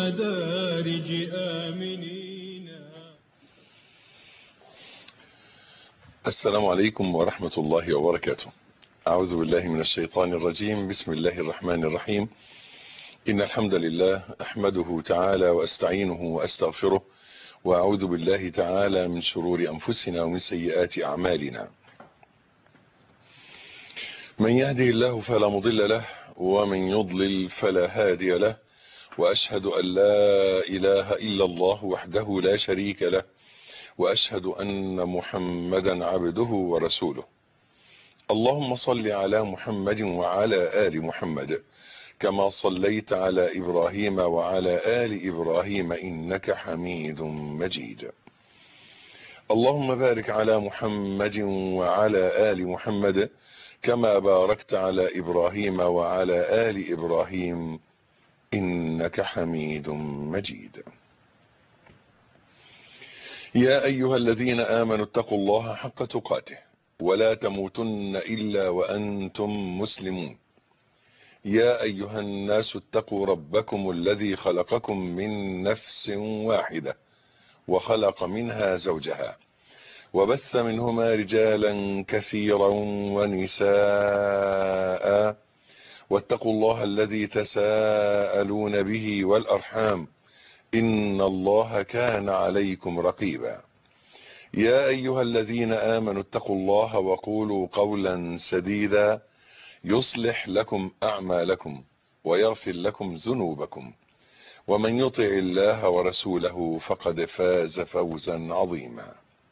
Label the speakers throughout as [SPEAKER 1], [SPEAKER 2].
[SPEAKER 1] المدارج آمنين
[SPEAKER 2] السلام عليكم ورحمة الله وبركاته أعوذ بالله من الشيطان الرجيم بسم الله الرحمن الرحيم إن الحمد لله أحمده تعالى وأستعينه وأستغفره وأعوذ بالله تعالى من شرور أنفسنا ومن سيئات أعمالنا من يهده الله فلا مضل له ومن يضلل فلا هادي له وأشهد أن لا إله إلا الله وحده لا شريك له وأشهد أن محمدا عبده ورسوله اللهم صل على محمد وعلى آل محمد كما صليت على إبراهيم وعلى آل إبراهيم إنك حميد مجيد اللهم بارك على محمد وعلى آل محمد كما باركت على إبراهيم وعلى آل إبراهيم إنك حميد مجيد يا أيها الذين آمنوا اتقوا الله حق تقاته ولا تموتن إلا وأنتم مسلمون يا أيها الناس اتقوا ربكم الذي خلقكم من نفس واحدة وخلق منها زوجها وبث منهما رجالا كثيرا ونساء واتقوا الله الذي تساءلون به والأرحام إن الله كان عليكم رقيبا يا أيها الذين آمنوا اتقوا الله وقولوا قولا سديدا يصلح لكم أعمالكم ويغفر لكم ذنوبكم ومن يطع الله ورسوله فقد فاز فوزا عظيما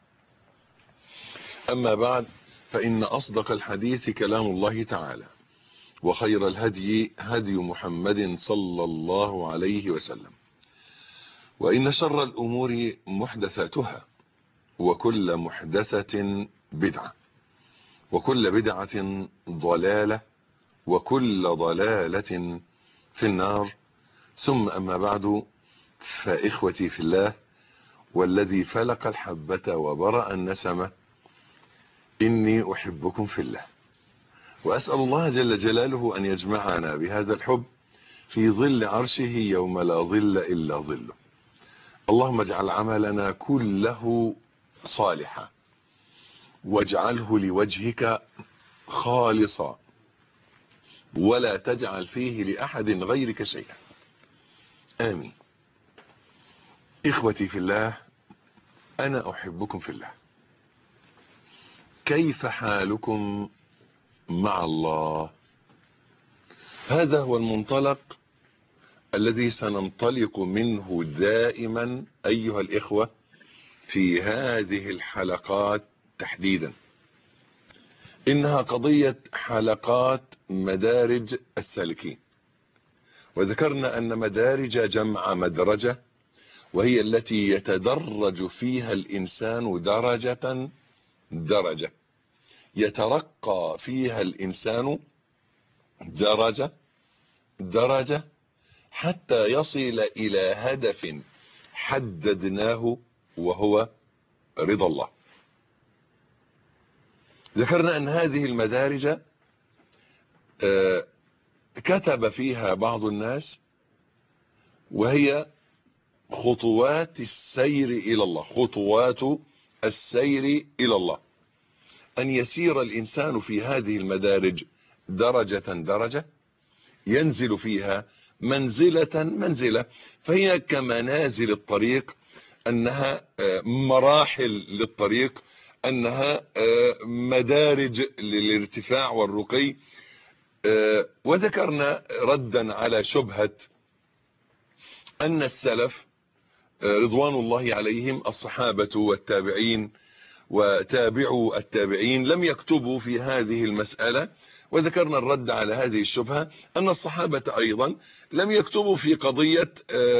[SPEAKER 2] أما بعد فإن أصدق الحديث كلام الله تعالى وخير الهدي هدي محمد صلى الله عليه وسلم وإن شر الأمور محدثاتها وكل محدثة بدعة وكل بدعة ضلالة وكل ضلالة في النار ثم أما بعد فإخوتي في الله والذي فلق الحبة وبرأ النسمة إني أحبكم في الله وأسأل الله جل جلاله أن يجمعنا بهذا الحب في ظل عرشه يوم لا ظل إلا ظله اللهم اجعل عملنا كله صالحا واجعله لوجهك خالصا ولا تجعل فيه لأحد غيرك شيئا آمين إخوتي في الله أنا أحبكم في الله كيف حالكم مع الله هذا هو المنطلق الذي سننطلق منه دائما أيها الإخوة في هذه الحلقات تحديدا إنها قضية حلقات مدارج السالكين وذكرنا أن مدارج جمع مدرجة وهي التي يتدرج فيها الإنسان درجة درجة يترقى فيها الإنسان درجة درجة حتى يصل إلى هدف حددناه وهو رضا الله ذكرنا أن هذه المدارج كتب فيها بعض الناس وهي خطوات السير إلى الله خطوات السير إلى الله أن يسير الإنسان في هذه المدارج درجة درجة ينزل فيها منزلة منزلة فهي كمنازل الطريق أنها مراحل للطريق أنها مدارج للارتفاع والرقي وذكرنا ردا على شبهة أن السلف رضوان الله عليهم الصحابة والتابعين وتابعوا التابعين لم يكتبوا في هذه المسألة وذكرنا الرد على هذه الشبهة أن الصحابة أيضا لم يكتبوا في قضية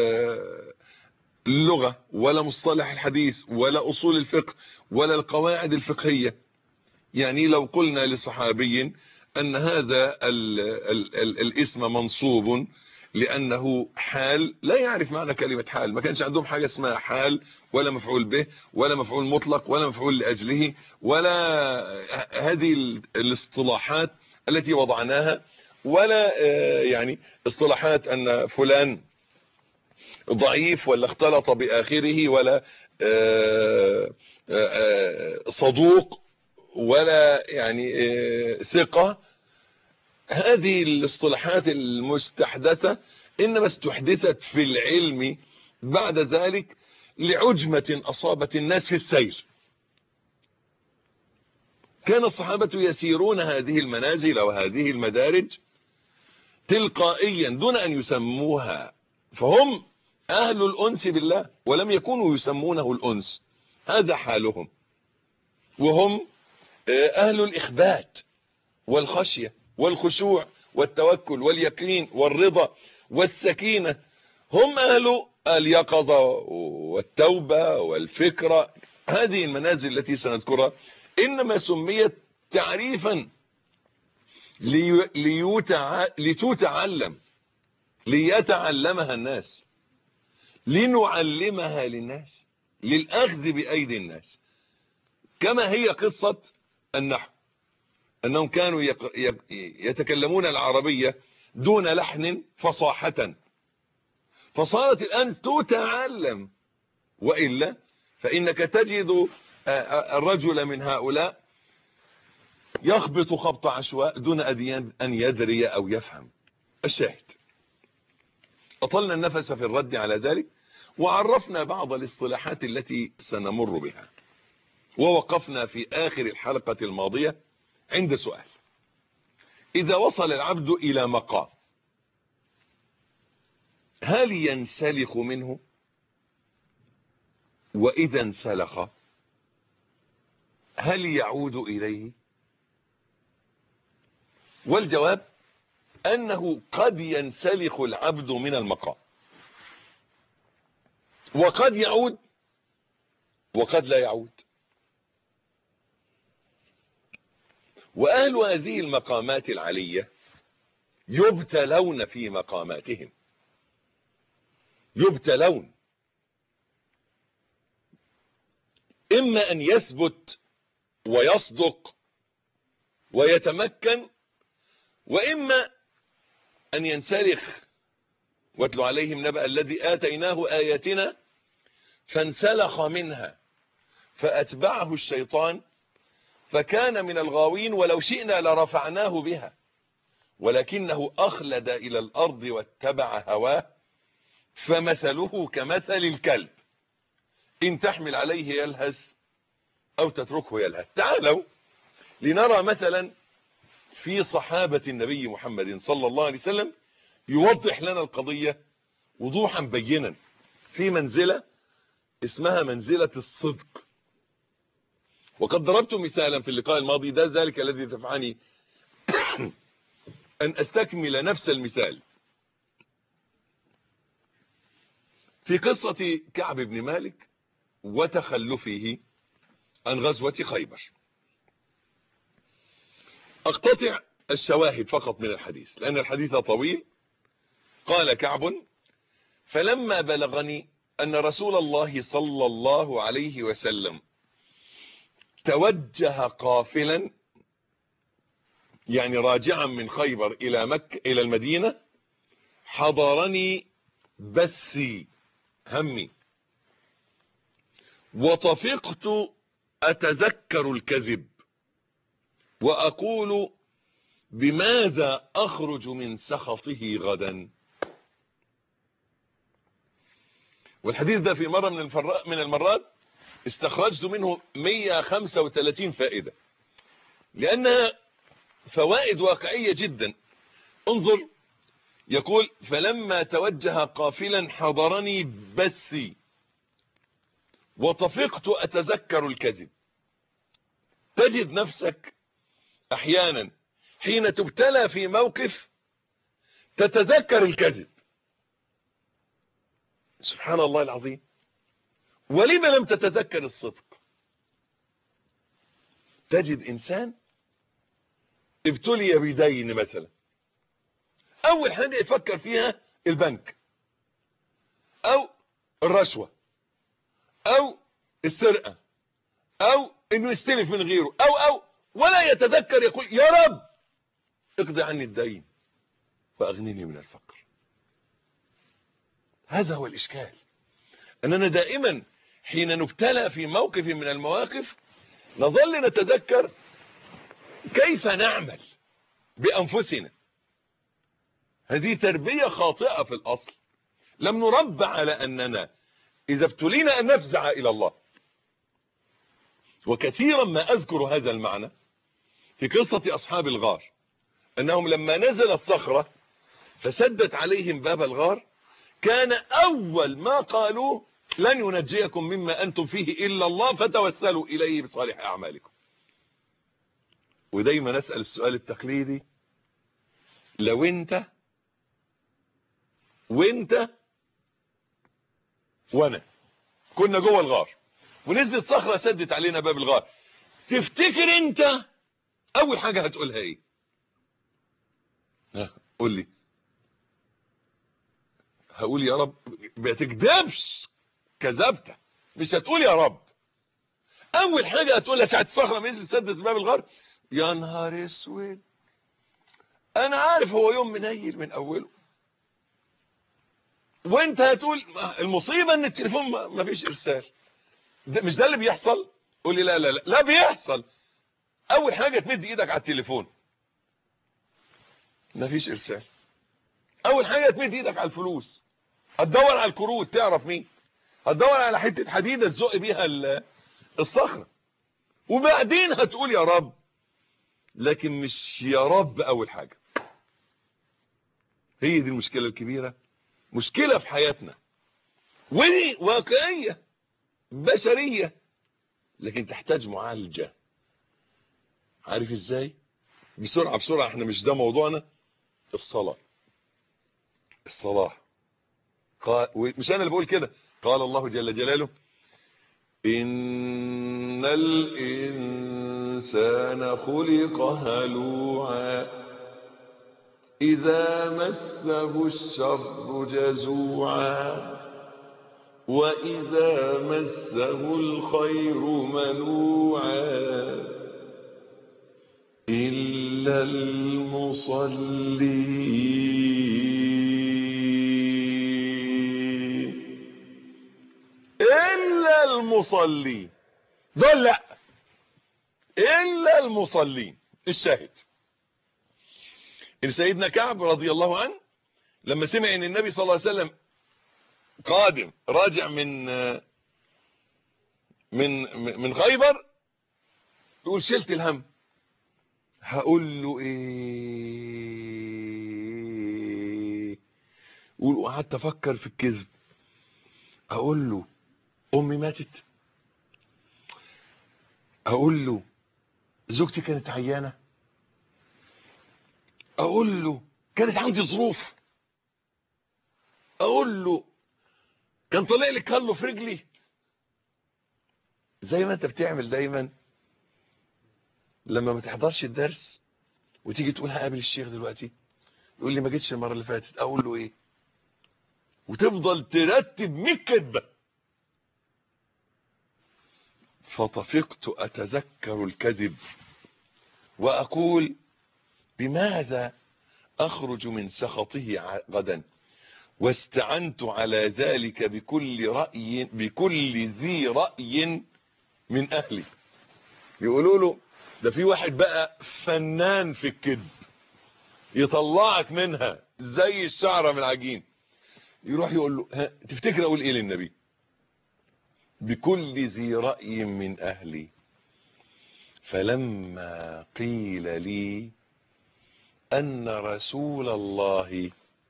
[SPEAKER 2] اللغة ولا مصطلح الحديث ولا أصول الفقه ولا القواعد الفقهية يعني لو قلنا لصحابي أن هذا ال ال ال الاسم منصوب لأنه حال لا يعرف معنى كلمة حال ما كانش عندهم حاجة اسمها حال ولا مفعول به ولا مفعول مطلق ولا مفعول لأجله ولا هذه الاصطلاحات التي وضعناها ولا يعني اصطلاحات أن فلان ضعيف ولا اختلط بآخره ولا آه، آه، صدوق ولا يعني آه، ثقة هذه الاصطلاحات المستحدثة إنما استحدثت في العلم بعد ذلك لعجمة أصابت الناس في السير كان الصحابة يسيرون هذه المنازل وهذه المدارج تلقائيا دون أن يسموها فهم أهل الأنس بالله ولم يكونوا يسمونه الأنس هذا حالهم وهم أهل الإخبات والخشية والخشوع والتوكل واليقين والرضا والسكينة هم أهل اليقظة والتوبة والفكرة هذه المنازل التي سنذكرها إنما سميت تعريفا لي- ليتع... لتتعلم ليتعلمها الناس لنعلمها للناس للأخذ بأيدي الناس كما هي قصة النحو أنهم كانوا يق... يق- يتكلمون العربية دون لحن فصاحة فصارت الآن تتعلم وإلا فإنك تجد آه، آه، الرجل من هؤلاء يخبط خبط عشواء دون أديان أن يدري أو يفهم الشاهد أطلنا النفس في الرد على ذلك وعرفنا بعض الاصطلاحات التي سنمر بها ووقفنا في آخر الحلقة الماضية عند سؤال إذا وصل العبد إلى مقام هل ينسلخ منه وإذا انسلخ هل يعود إليه والجواب أنه قد ينسلخ العبد من المقام وقد يعود وقد لا يعود وأهل هذه المقامات العلية يبتلون في مقاماتهم يبتلون إما أن يثبت ويصدق ويتمكن وإما أن ينسلخ واتل عليهم نبأ الذي آتيناه آياتنا فانسلخ منها فأتبعه الشيطان فكان من الغاوين ولو شئنا لرفعناه بها ولكنه أخلد إلى الأرض واتبع هواه فمثله كمثل الكلب إن تحمل عليه يلهث أو تتركه يلهث تعالوا لنرى مثلا في صحابة النبي محمد صلى الله عليه وسلم يوضح لنا القضية وضوحا بينا في منزلة اسمها منزلة الصدق وقد ضربت مثالا في اللقاء الماضي ده ذلك الذي دفعني أن أستكمل نفس المثال في قصة كعب بن مالك وتخلفه عن غزوة خيبر اقتطع الشواهد فقط من الحديث لأن الحديث طويل قال كعب فلما بلغني أن رسول الله صلى الله عليه وسلم توجه قافلا يعني راجعا من خيبر إلى مكة إلى المدينة حضرني بثي همي وطفقت أتذكر الكذب وأقول بماذا أخرج من سخطه غدا والحديث ده في مرة من, الفر... من المرات استخرجت منه 135 فائدة لأنها فوائد واقعية جدا انظر يقول فلما توجه قافلا حضرني بثي وطفقت أتذكر الكذب تجد نفسك احيانا حين تبتلى في موقف تتذكر الكذب سبحان الله العظيم ولما لم تتذكر الصدق تجد انسان ابتلي بدين مثلا اول حاجة يفكر فيها البنك او الرشوة او السرقة او انه يستلف من غيره او او ولا يتذكر يقول يا رب اقضي عني الدين فاغنني من الفقر هذا هو الإشكال أننا دائما حين نبتلى في موقف من المواقف نظل نتذكر كيف نعمل بأنفسنا هذه تربية خاطئة في الأصل لم نربى على أننا إذا ابتلينا أن نفزع إلى الله وكثيرا ما أذكر هذا المعنى في قصة أصحاب الغار أنهم لما نزلت صخرة فسدت عليهم باب الغار كان أول ما قالوا لن ينجيكم مما أنتم فيه إلا الله فتوسلوا إليه بصالح أعمالكم ودايما نسأل السؤال التقليدي لو انت وانت وانا كنا جوه الغار ونزلت صخرة سدت علينا باب الغار تفتكر انت اول حاجة هتقولها ايه ها قول لي هقول يا رب ما تكذبش كذبت مش هتقول يا رب اول حاجة هتقولها ساعة الصخرة ما نزلت سدت باب الغار يا نهار اسود انا عارف هو يوم منيل من اوله وانت هتقول المصيبة ان التليفون ما فيش ارسال ده مش ده اللي بيحصل قول لي لا لا لا لا بيحصل اول حاجة تمد ايدك على التليفون ما فيش ارسال اول حاجة تمد ايدك على الفلوس هتدور على الكروت تعرف مين هتدور على حتة حديدة تزق بيها الصخرة وبعدين هتقول يا رب لكن مش يا رب اول حاجة هي دي المشكلة الكبيرة مشكلة في حياتنا ودي واقعية بشرية لكن تحتاج معالجة عارف ازاي بسرعة بسرعة احنا مش ده موضوعنا الصلاة الصلاة قال مش انا اللي بقول كده قال الله جل جلاله ان الانسان خلق هلوعا إذا مسه الشر جزوعا وإذا مسه الخير منوعا إلا المصلين إلا المصلين دول لا إلا المصلين الشاهد سيدنا كعب رضي الله عنه لما سمع ان النبي صلى الله عليه وسلم قادم راجع من من من خيبر يقول شلت الهم هقول له ايه وقعدت افكر في الكذب اقول له امي ماتت اقول له زوجتي كانت عيانه اقول له كانت عندي ظروف اقول له كان طلع لي كله في رجلي زي ما انت بتعمل دايما لما ما تحضرش الدرس وتيجي تقول هقابل الشيخ دلوقتي يقول لي ما جيتش المره اللي فاتت اقول له ايه وتفضل ترتب 100 كذبه فطفقت اتذكر الكذب واقول بماذا اخرج من سخطه غدا واستعنت على ذلك بكل رأي بكل ذي رأي من اهلي يقولوا له ده في واحد بقى فنان في الكذب يطلعك منها زي الشعرة من العجين يروح يقول له ها تفتكر اقول ايه للنبي بكل ذي رأي من اهلي فلما قيل لي ان رسول الله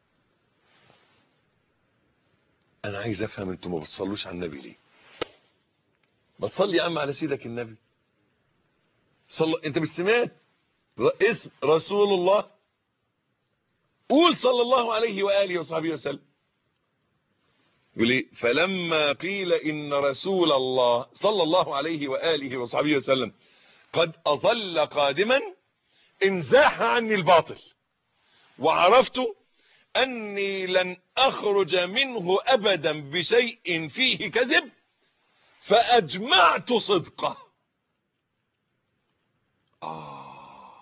[SPEAKER 2] انا عايز افهم انتوا ما بتصلوش على النبي ليه ما تصلي يا عم على سيدك النبي صل... انت مش سمعت اسم رسول الله قول صلى الله عليه واله وصحبه وسلم يقول ايه فلما قيل ان رسول الله صلى الله عليه واله وصحبه وسلم قد اظل قادما انزاح عني الباطل وعرفت اني لن اخرج منه ابدا بشيء فيه كذب فاجمعت صدقه آه.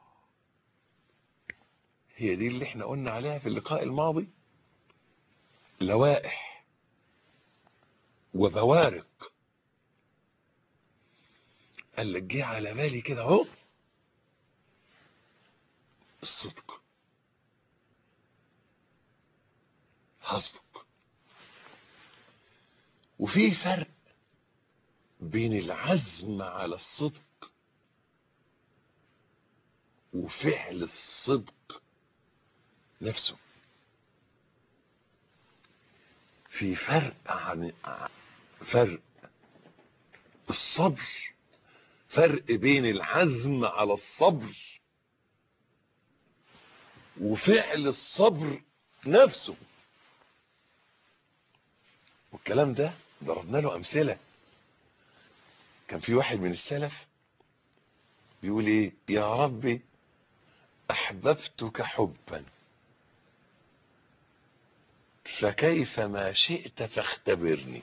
[SPEAKER 2] هي دي اللي احنا قلنا عليها في اللقاء الماضي لوائح وبوارق قال لك جه على بالي كده اهو الصدق هصدق وفي فرق بين العزم على الصدق وفعل الصدق نفسه في فرق عن فرق الصبر فرق بين العزم على الصبر وفعل الصبر نفسه والكلام ده ضربنا له امثله كان في واحد من السلف بيقول ايه يا ربي احببتك حبا فكيف ما شئت فاختبرني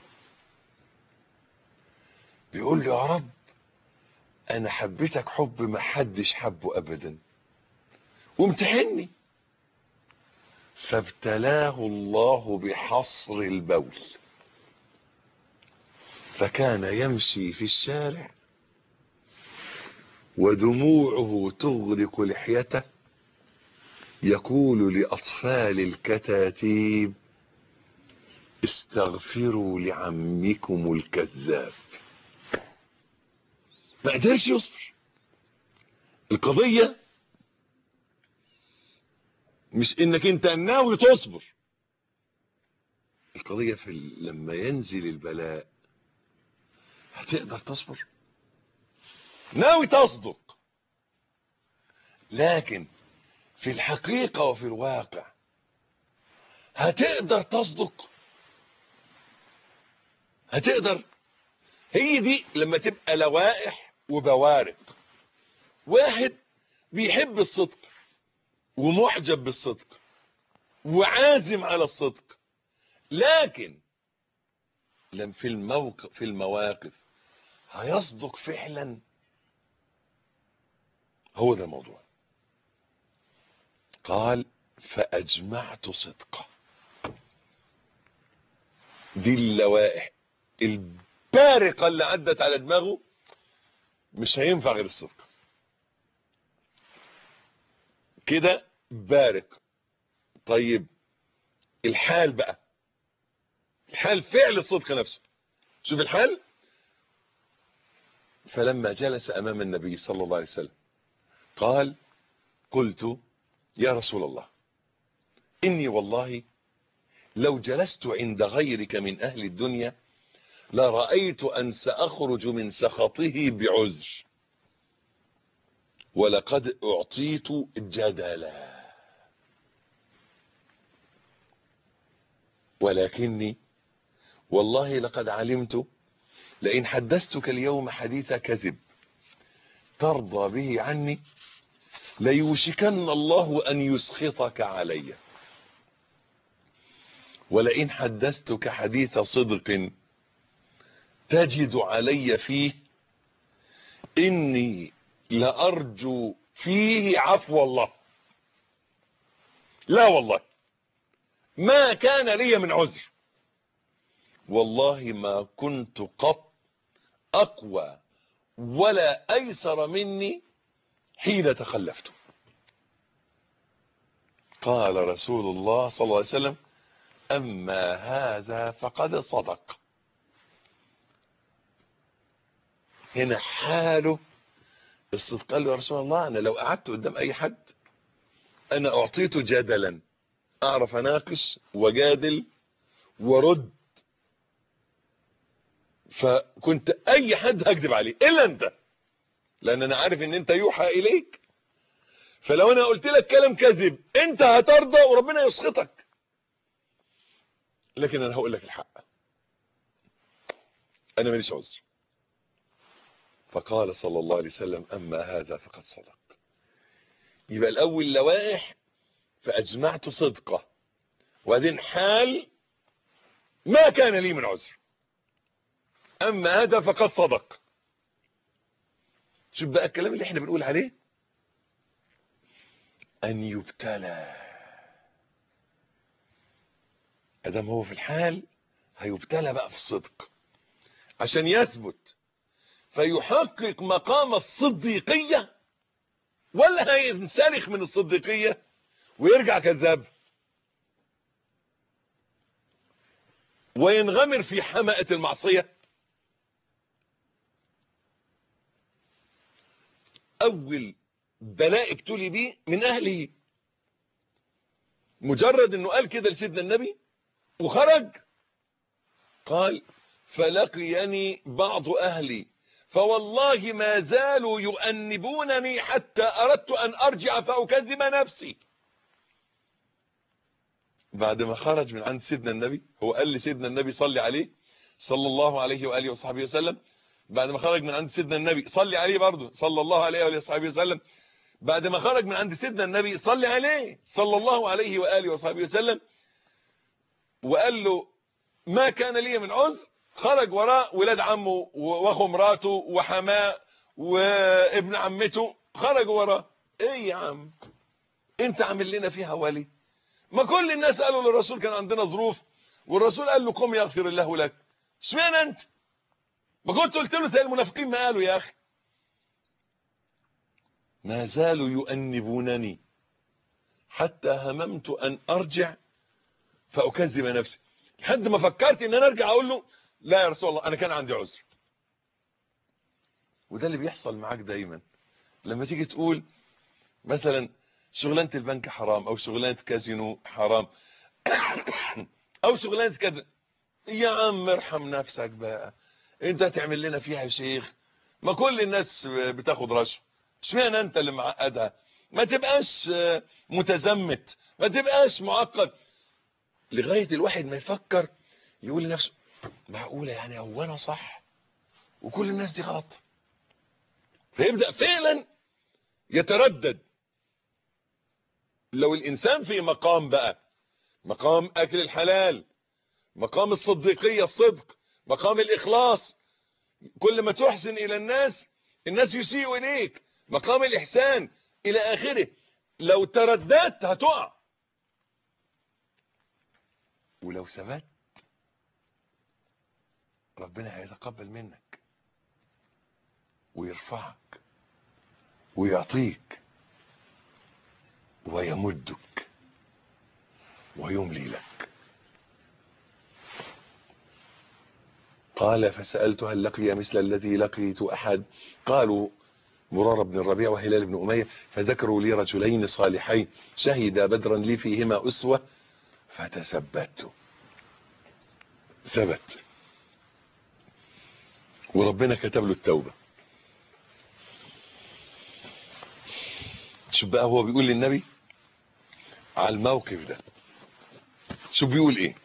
[SPEAKER 2] بيقول له يا رب انا حبيتك حب ما حدش حبه ابدا وامتحني فابتلاه الله بحصر البول فكان يمشي في الشارع ودموعه تغرق لحيته يقول لأطفال الكتاتيب استغفروا لعمكم الكذاب ما قدرش يصبر القضية مش انك انت ناوي تصبر القضية في ال- لما ينزل البلاء هتقدر تصبر ناوي تصدق لكن في الحقيقة وفي الواقع هتقدر تصدق هتقدر هي دي لما تبقى لوائح وبوارق واحد بيحب الصدق ومعجب بالصدق وعازم على الصدق لكن لم في الموقف في المواقف هيصدق فعلا هو ده الموضوع قال فأجمعت صدقه دي اللوائح البارقة اللي عدت على دماغه مش هينفع غير الصدق كده بارق طيب الحال بقى الحال فعل الصدق نفسه شوف الحال فلما جلس امام النبي صلى الله عليه وسلم قال قلت يا رسول الله اني والله لو جلست عند غيرك من اهل الدنيا لرأيت ان ساخرج من سخطه بعذر ولقد اعطيت جدلا ولكني والله لقد علمت لئن حدثتك اليوم حديث كذب ترضى به عني ليوشكن الله ان يسخطك علي ولئن حدثتك حديث صدق تجد علي فيه اني لارجو فيه عفو الله لا والله ما كان لي من عذر والله ما كنت قط اقوى ولا ايسر مني حين تخلفت قال رسول الله صلى الله عليه وسلم اما هذا فقد صدق هنا حاله الصدق قال له يا رسول الله انا لو قعدت قدام اي حد انا اعطيته جدلا اعرف اناقش وجادل ورد فكنت اي حد هكذب عليه الا انت لان انا عارف ان انت يوحى اليك فلو انا قلت لك كلام كذب انت هترضى وربنا يسخطك لكن انا هقول لك الحق انا ماليش عذر فقال صلى الله عليه وسلم اما هذا فقد صدق يبقى الاول لوائح فاجمعت صدقه وبعدين حال ما كان لي من عذر اما هذا فقد صدق شوف بقى الكلام اللي احنا بنقول عليه ان يبتلى ادام هو في الحال هيبتلى بقى في الصدق عشان يثبت فيحقق مقام الصديقية ولا هينسلخ من الصديقية ويرجع كذاب وينغمر في حمأة المعصية اول بلاء ابتلي بيه من اهله مجرد انه قال كده لسيدنا النبي وخرج قال فلقيني بعض اهلي فوالله ما زالوا يؤنبونني حتى اردت ان ارجع فاكذب نفسي بعد ما خرج من عند سيدنا النبي هو قال لسيدنا النبي صلي عليه صلى الله عليه واله وصحبه وسلم بعد ما خرج من عند سيدنا النبي صلي عليه برضه صلى الله عليه واله وصحبه وسلم بعد ما خرج من عند سيدنا النبي صلي عليه صلى الله عليه واله وصحبه وسلم وقال له ما كان لي من عذر خرج وراء ولاد عمه واخو مراته وحماه وابن عمته خرجوا وراه ايه يا عم انت عامل لنا فيها ولي ما كل الناس قالوا للرسول كان عندنا ظروف والرسول قال له قم يغفر الله لك اشمعنى انت ما كنت قلت له زي المنافقين ما قالوا يا اخي ما زالوا يؤنبونني حتى هممت ان ارجع فاكذب نفسي لحد ما فكرت ان انا ارجع اقول له لا يا رسول الله انا كان عندي عذر وده اللي بيحصل معاك دايما لما تيجي تقول مثلا شغلانه البنك حرام او شغلانه كازينو حرام او شغلانه كذا يا عم ارحم نفسك بقى انت هتعمل لنا فيها يا شيخ ما كل الناس بتاخد رشوه اشمعنى انت اللي معقدها ما تبقاش متزمت ما تبقاش معقد لغايه الواحد ما يفكر يقول لنفسه معقوله يعني هو انا صح وكل الناس دي غلط فيبدا فعلا يتردد لو الانسان في مقام بقى مقام اكل الحلال مقام الصديقيه الصدق مقام الاخلاص كل ما تحسن الى الناس الناس يسيئوا اليك مقام الاحسان الى اخره لو ترددت هتقع ولو ثبت ربنا هيتقبل منك ويرفعك ويعطيك ويمدك ويملي لك قال فسألت هل لقي مثل الذي لقيت أحد قالوا مرار بن الربيع وهلال بن أمية فذكروا لي رجلين صالحين شهدا بدرا لي فيهما أسوة فتثبت ثبت وربنا كتب له التوبة شوف بقى هو بيقول للنبي على الموقف ده شوف بيقول ايه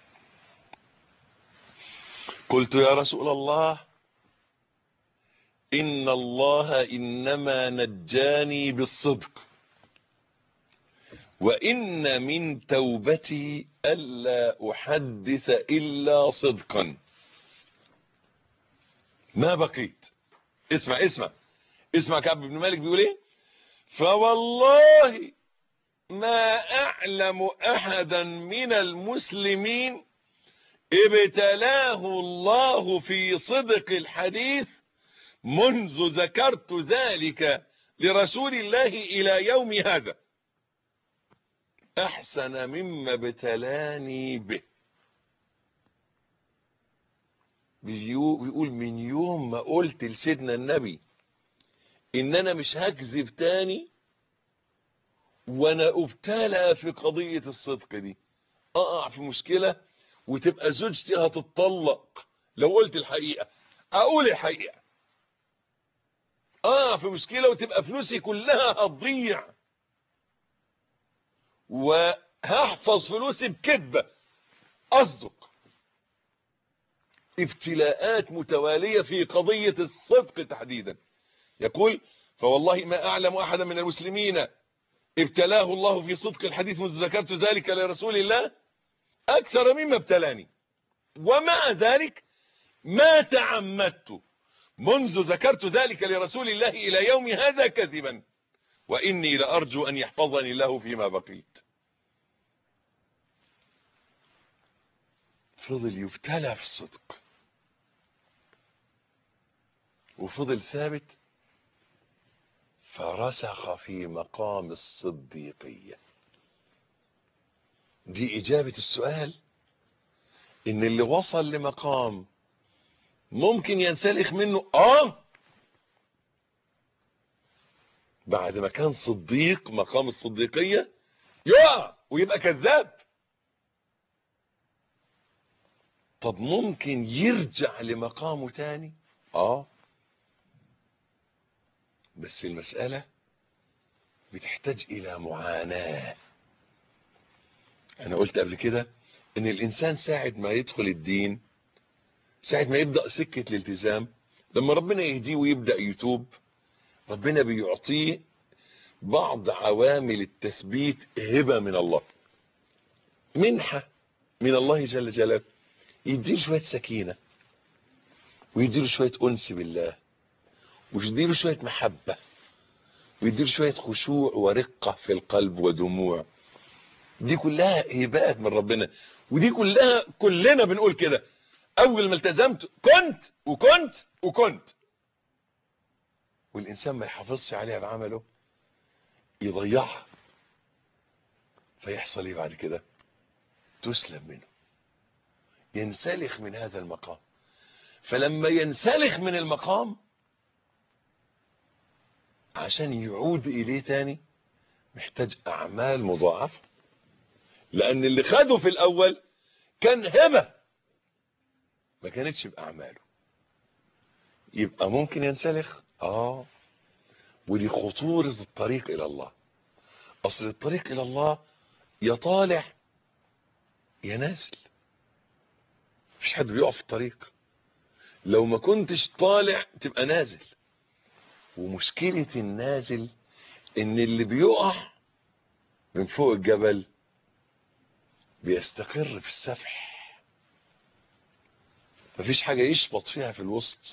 [SPEAKER 2] قلت يا رسول الله ان الله انما نجاني بالصدق وان من توبتي الا احدث الا صدقا ما بقيت اسمع اسمع اسمع كعب بن مالك بيقول ايه فوالله ما اعلم احدا من المسلمين ابتلاه الله في صدق الحديث منذ ذكرت ذلك لرسول الله الى يوم هذا احسن مما ابتلاني به بيقول من يوم ما قلت لسيدنا النبي ان انا مش هكذب تاني وانا ابتلى في قضية الصدق دي اقع في مشكلة وتبقى زوجتي هتتطلق لو قلت الحقيقة اقول الحقيقة اقع في مشكلة وتبقى فلوسي كلها هتضيع وهحفظ فلوسي بكذبة اصدق ابتلاءات متوالية في قضية الصدق تحديدا يقول فوالله ما اعلم احدا من المسلمين ابتلاه الله في صدق الحديث منذ ذكرت ذلك لرسول الله اكثر مما ابتلاني ومع ذلك ما تعمدت منذ ذكرت ذلك لرسول الله الى يوم هذا كذبا واني لارجو ان يحفظني الله فيما بقيت فضل يبتلى في الصدق وفضل ثابت فرسخ في مقام الصديقية دي إجابة السؤال إن اللي وصل لمقام ممكن ينسلخ منه آه بعد ما كان صديق مقام الصديقية يقع ويبقى كذاب طب ممكن يرجع لمقامه تاني اه بس المسألة بتحتاج الى معاناة انا قلت قبل كده ان الانسان ساعة ما يدخل الدين ساعة ما يبدأ سكة الالتزام لما ربنا يهديه ويبدأ يتوب ربنا بيعطيه بعض عوامل التثبيت هبة من الله منحة من الله جل جلاله يديله شوية سكينة ويديله شوية أنس بالله ويديله شوية محبة ويديله شوية خشوع ورقة في القلب ودموع دي كلها هبات من ربنا ودي كلها كلنا بنقول كده أول ما التزمت كنت وكنت وكنت والإنسان ما يحافظش عليها بعمله يضيعها فيحصل ايه بعد كده تسلم منه ينسلخ من هذا المقام فلما ينسلخ من المقام عشان يعود اليه تاني محتاج اعمال مضاعفة لان اللي خده في الاول كان هبة ما كانتش باعماله يبقى ممكن ينسلخ اه ودي خطورة الطريق الى الله اصل الطريق الى الله يا طالع يا نازل مفيش حد بيقف في الطريق لو ما كنتش طالع تبقى نازل ومشكلة النازل ان اللي بيقع من فوق الجبل بيستقر في السفح مفيش حاجة يشبط فيها في الوسط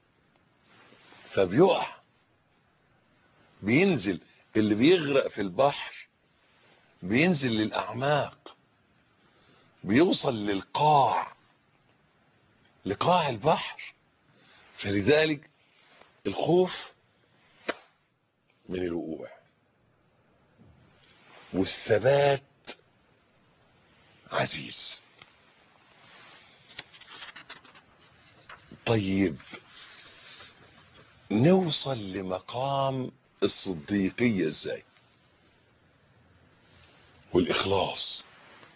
[SPEAKER 2] فبيقع بينزل اللي بيغرق في البحر بينزل للأعماق بيوصل للقاع لقاع البحر فلذلك الخوف من الوقوع والثبات عزيز طيب نوصل لمقام الصديقية ازاي والاخلاص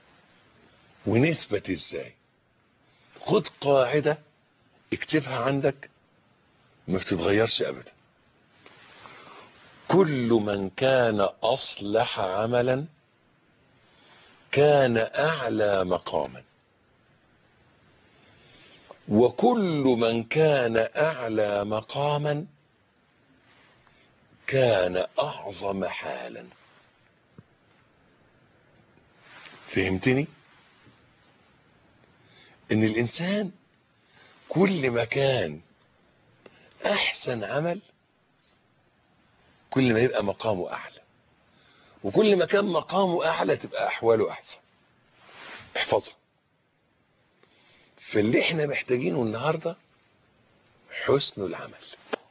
[SPEAKER 2] ونثبت ازاي خد قاعدة اكتبها عندك ما بتتغيرش ابدا كل من كان اصلح عملا كان اعلى مقاما وكل من كان اعلى مقاما كان اعظم حالا فهمتني ان الانسان كل ما كان احسن عمل كل ما يبقى مقامه اعلى وكل ما كان مقامه اعلى تبقى احواله احسن احفظها فاللي احنا محتاجينه النهاردة حسن العمل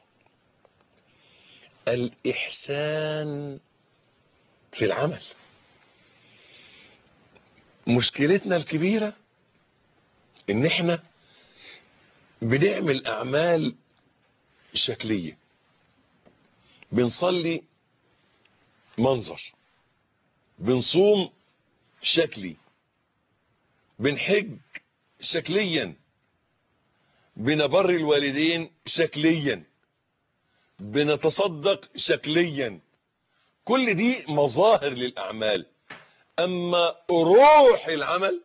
[SPEAKER 2] الاحسان في العمل مشكلتنا الكبيرة ان احنا بنعمل اعمال شكلية بنصلي منظر بنصوم شكلي بنحج شكليا بنبر الوالدين شكليا بنتصدق شكليا كل دي مظاهر للأعمال أما روح العمل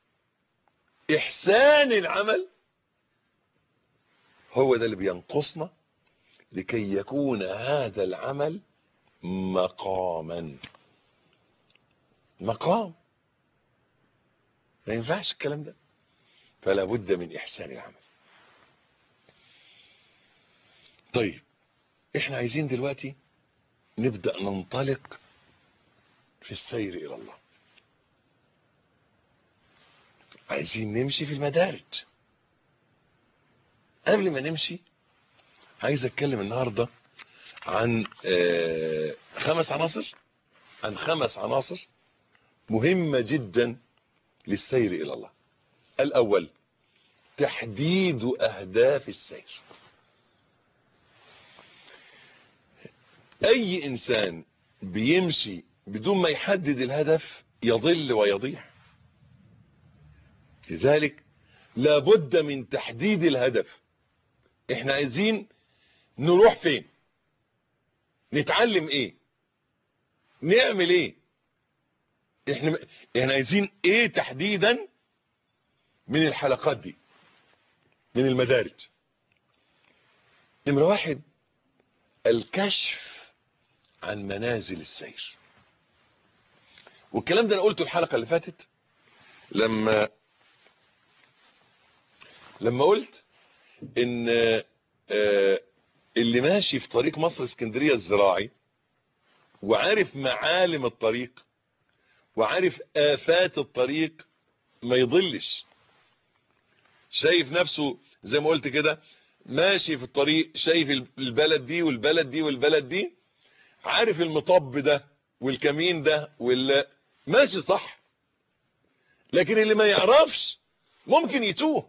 [SPEAKER 2] إحسان العمل هو ده اللي بينقصنا لكي يكون هذا العمل مقاما مقام ما ينفعش الكلام ده فلا بد من إحسان العمل طيب احنا عايزين دلوقتي نبدأ ننطلق في السير إلى الله عايزين نمشي في المدارج قبل ما نمشي عايز اتكلم النهارده عن آه، خمس عناصر عن خمس عناصر مهمة جدا للسير إلى الله الأول تحديد أهداف السير أي إنسان بيمشي بدون ما يحدد الهدف يضل ويضيع لذلك لابد من تحديد الهدف احنا عايزين نروح فين نتعلم ايه نعمل ايه احنا احنا عايزين ايه تحديدا من الحلقات دي من المدارج نمرة واحد الكشف عن منازل السير والكلام ده انا قلته الحلقة اللي فاتت لما لما قلت ان آه، اللي ماشي في طريق مصر اسكندرية الزراعي وعارف معالم الطريق وعارف آفات الطريق ما يضلش شايف نفسه زي ما قلت كده ماشي في الطريق شايف البلد دي والبلد دي والبلد دي عارف المطب ده والكمين ده وال ماشي صح لكن اللي ما يعرفش ممكن يتوه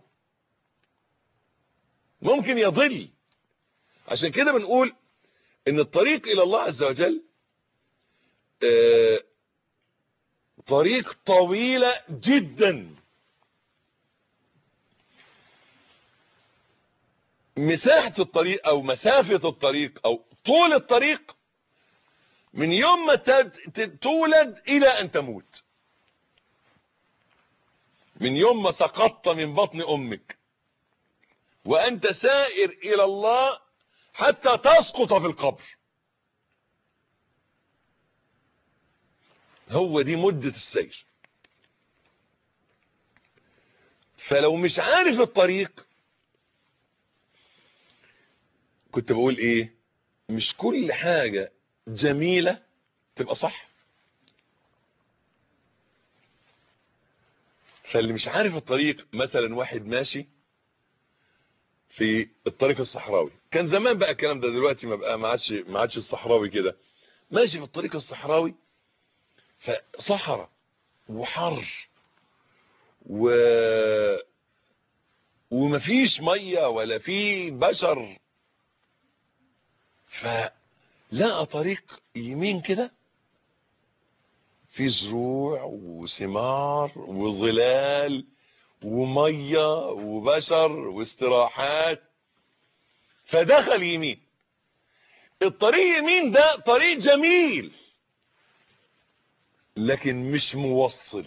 [SPEAKER 2] ممكن يضل عشان كده بنقول ان الطريق الى الله عز وجل آه، طريق طويلة جدا مساحة الطريق او مسافة الطريق او طول الطريق من يوم ما تد- ت- تولد الى ان تموت من يوم ما سقطت من بطن امك وانت سائر الى الله حتى تسقط في القبر هو دي مدة السير فلو مش عارف الطريق كنت بقول ايه مش كل حاجة جميلة تبقى صح فاللي مش عارف الطريق مثلا واحد ماشي في الطريق الصحراوي كان زمان بقى الكلام ده دلوقتي ما بقى ما عادش ما عادش الصحراوي كده ماشي في الطريق الصحراوي فصحراء وحر و ومفيش ميه ولا في بشر فلقى طريق يمين كده في زروع وثمار وظلال وميه وبشر واستراحات فدخل يمين الطريق يمين ده طريق جميل لكن مش موصل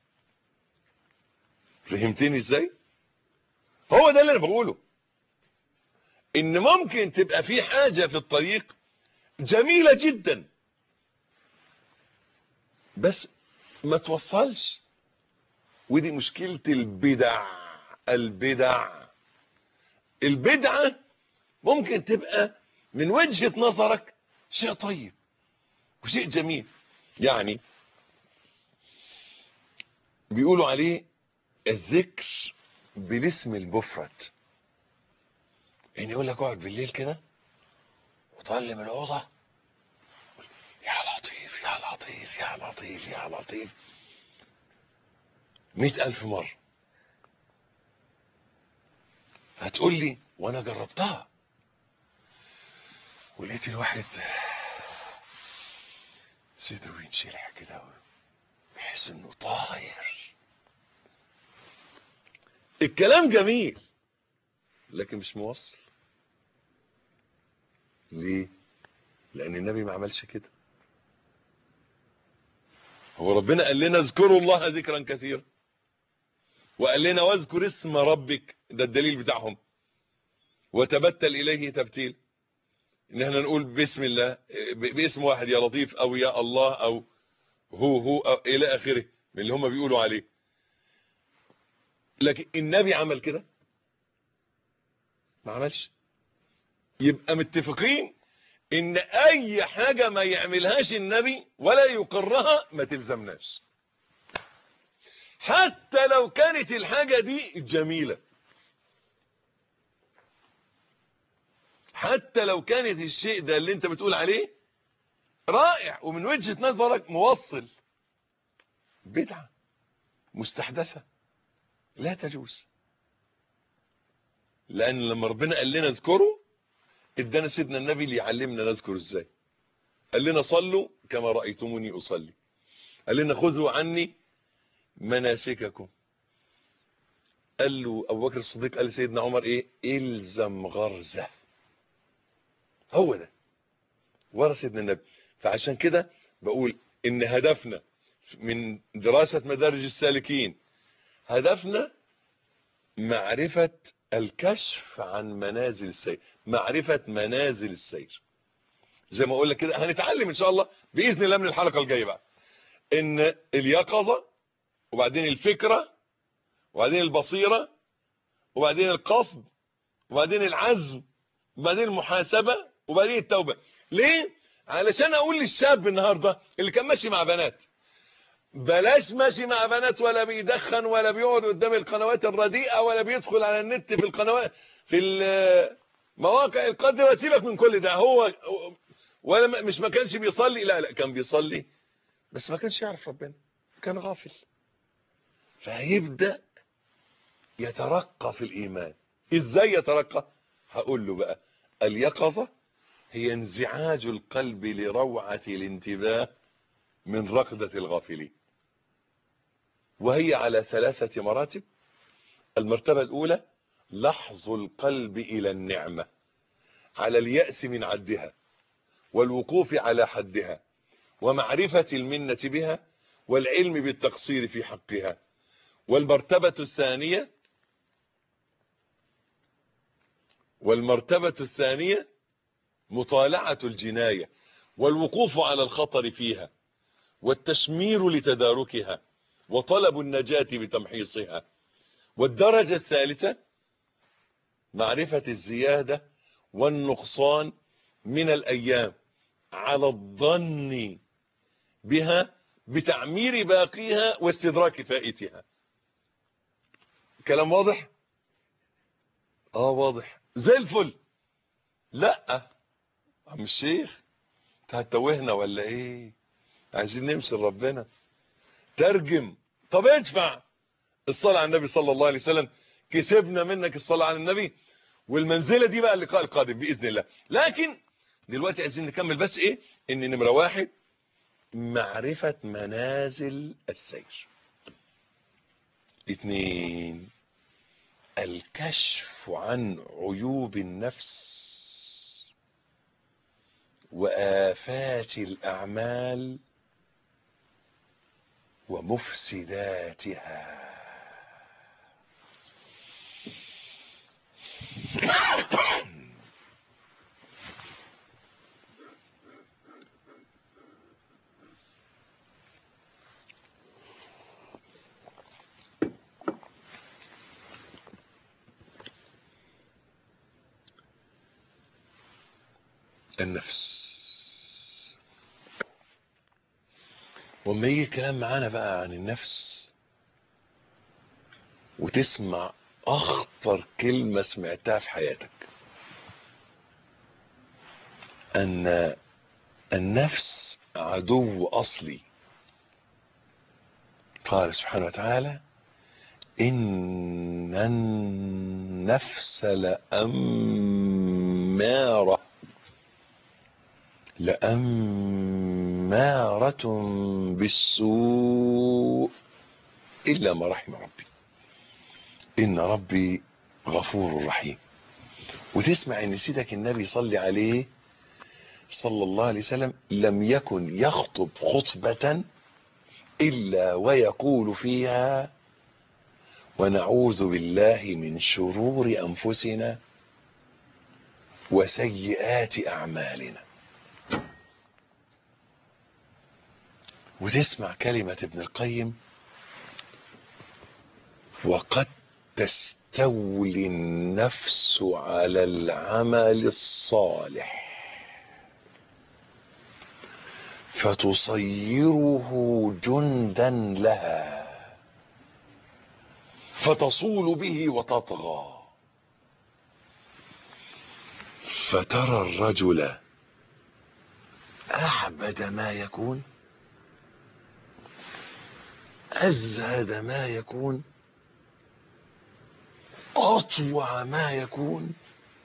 [SPEAKER 2] فهمتني ازاي هو ده اللي انا بقوله ان ممكن تبقى في حاجة في الطريق جميلة جدا بس ما توصلش ودي مشكلة البدع البدع البدعة ممكن تبقى من وجهة نظرك شيء طيب وشيء جميل يعني بيقولوا عليه الذكر بالاسم المفرد يعني يقول لك اقعد بالليل كده وطلم الأوضة يا لطيف يا لطيف يا لطيف يا لطيف مئة ألف مرة هتقول لي وانا جربتها ولقيت الواحد صدره ينشرح كده بيحس انه طاير الكلام جميل لكن مش موصل ليه لان النبي ما عملش كده هو ربنا قال لنا اذكروا الله ذكرا كثيرا وقال لنا واذكر اسم ربك ده الدليل بتاعهم وتبتل اليه تبتيل ان احنا نقول بسم الله ب- باسم واحد يا لطيف او يا الله او هو هو أو الى اخره من اللي هم بيقولوا عليه لكن النبي عمل كده ما عملش يبقى متفقين ان اي حاجة ما يعملهاش النبي ولا يقرها ما تلزمناش حتى لو كانت الحاجة دي جميلة حتى لو كانت الشيء ده اللي انت بتقول عليه رائع ومن وجهة نظرك موصل بدعة مستحدثة لا تجوز لان لما ربنا قال لنا اذكروا ادانا سيدنا النبي اللي يعلمنا نذكر ازاي قال لنا صلوا كما رأيتموني اصلي قال لنا خذوا عني مناسككم قال له ابو بكر الصديق قال لسيدنا عمر ايه الزم غرزه هو ده ورا سيدنا النبي فعشان كده بقول ان هدفنا من دراسة مدارج السالكين هدفنا معرفة الكشف عن منازل السير معرفة منازل السير زي ما اقول لك كده هنتعلم ان شاء الله باذن الله من الحلقة الجاية بقى ان اليقظة وبعدين الفكرة وبعدين البصيرة وبعدين القصد وبعدين العزم وبعدين المحاسبة وبعدين التوبة ليه علشان اقول للشاب النهاردة اللي كان ماشي مع بنات بلاش ماشي مع بنات ولا بيدخن ولا بيقعد قدام القنوات الرديئة ولا بيدخل على النت في القنوات في المواقع القادرة سيبك من كل ده هو ولا مش ما كانش بيصلي لا لا كان بيصلي بس ما كانش يعرف ربنا كان غافل فهيبدأ يترقى في الإيمان ازاي يترقى هقول له بقى اليقظة هي انزعاج القلب لروعة الانتباه من رقدة الغافلين وهي على ثلاثة مراتب المرتبة الأولى لحظ القلب إلى النعمة على اليأس من عدها والوقوف على حدها ومعرفة المنة بها والعلم بالتقصير في حقها والمرتبة الثانية والمرتبة الثانية مطالعة الجناية والوقوف على الخطر فيها والتشمير لتداركها وطلب النجاة بتمحيصها والدرجة الثالثة معرفة الزيادة والنقصان من الأيام على الظن بها بتعمير باقيها واستدراك فائتها كلام واضح اه واضح زي الفل لا عم الشيخ انت هتوهنا ولا ايه عايزين نمشي لربنا ترجم طب ادفع الصلاة على النبي صلى الله عليه وسلم كسبنا منك الصلاة على النبي والمنزلة دي بقى اللقاء القادم بإذن الله لكن دلوقتي عايزين نكمل بس ايه ان نمرة واحد معرفة منازل السير اتنين الكشف عن عيوب النفس وآفات الأعمال ومفسداتها النفس وما يجي كلام معانا بقى عن النفس وتسمع اخطر كلمة سمعتها في حياتك ان النفس عدو اصلي قال سبحانه وتعالى ان النفس لأمارة لأمارة بالسوء إلا ما رحم ربي إن ربي غفور رحيم وتسمع ان سيدك النبي صلي عليه صلى الله عليه وسلم لم يكن يخطب خطبة إلا ويقول فيها ونعوذ بالله من شرور أنفسنا وسيئات أعمالنا وتسمع كلمة ابن القيم وقد تستولي النفس على العمل الصالح فتصيره جندا لها فتصول به وتطغى فترى الرجل أعبد ما يكون أزهد ما يكون أطوع ما يكون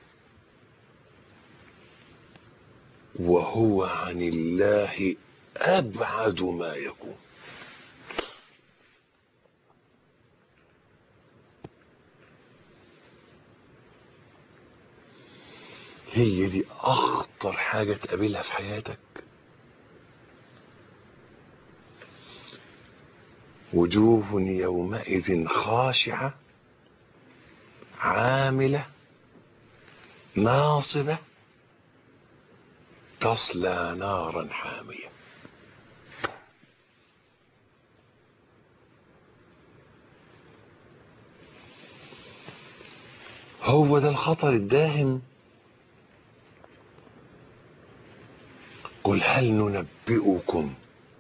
[SPEAKER 2] وهو عن الله أبعد ما يكون هي دي أخطر حاجة تقابلها في حياتك وجوه يومئذ خاشعة عاملة ناصبة تصلى نارا حامية هو ده الخطر الداهم قل هل ننبئكم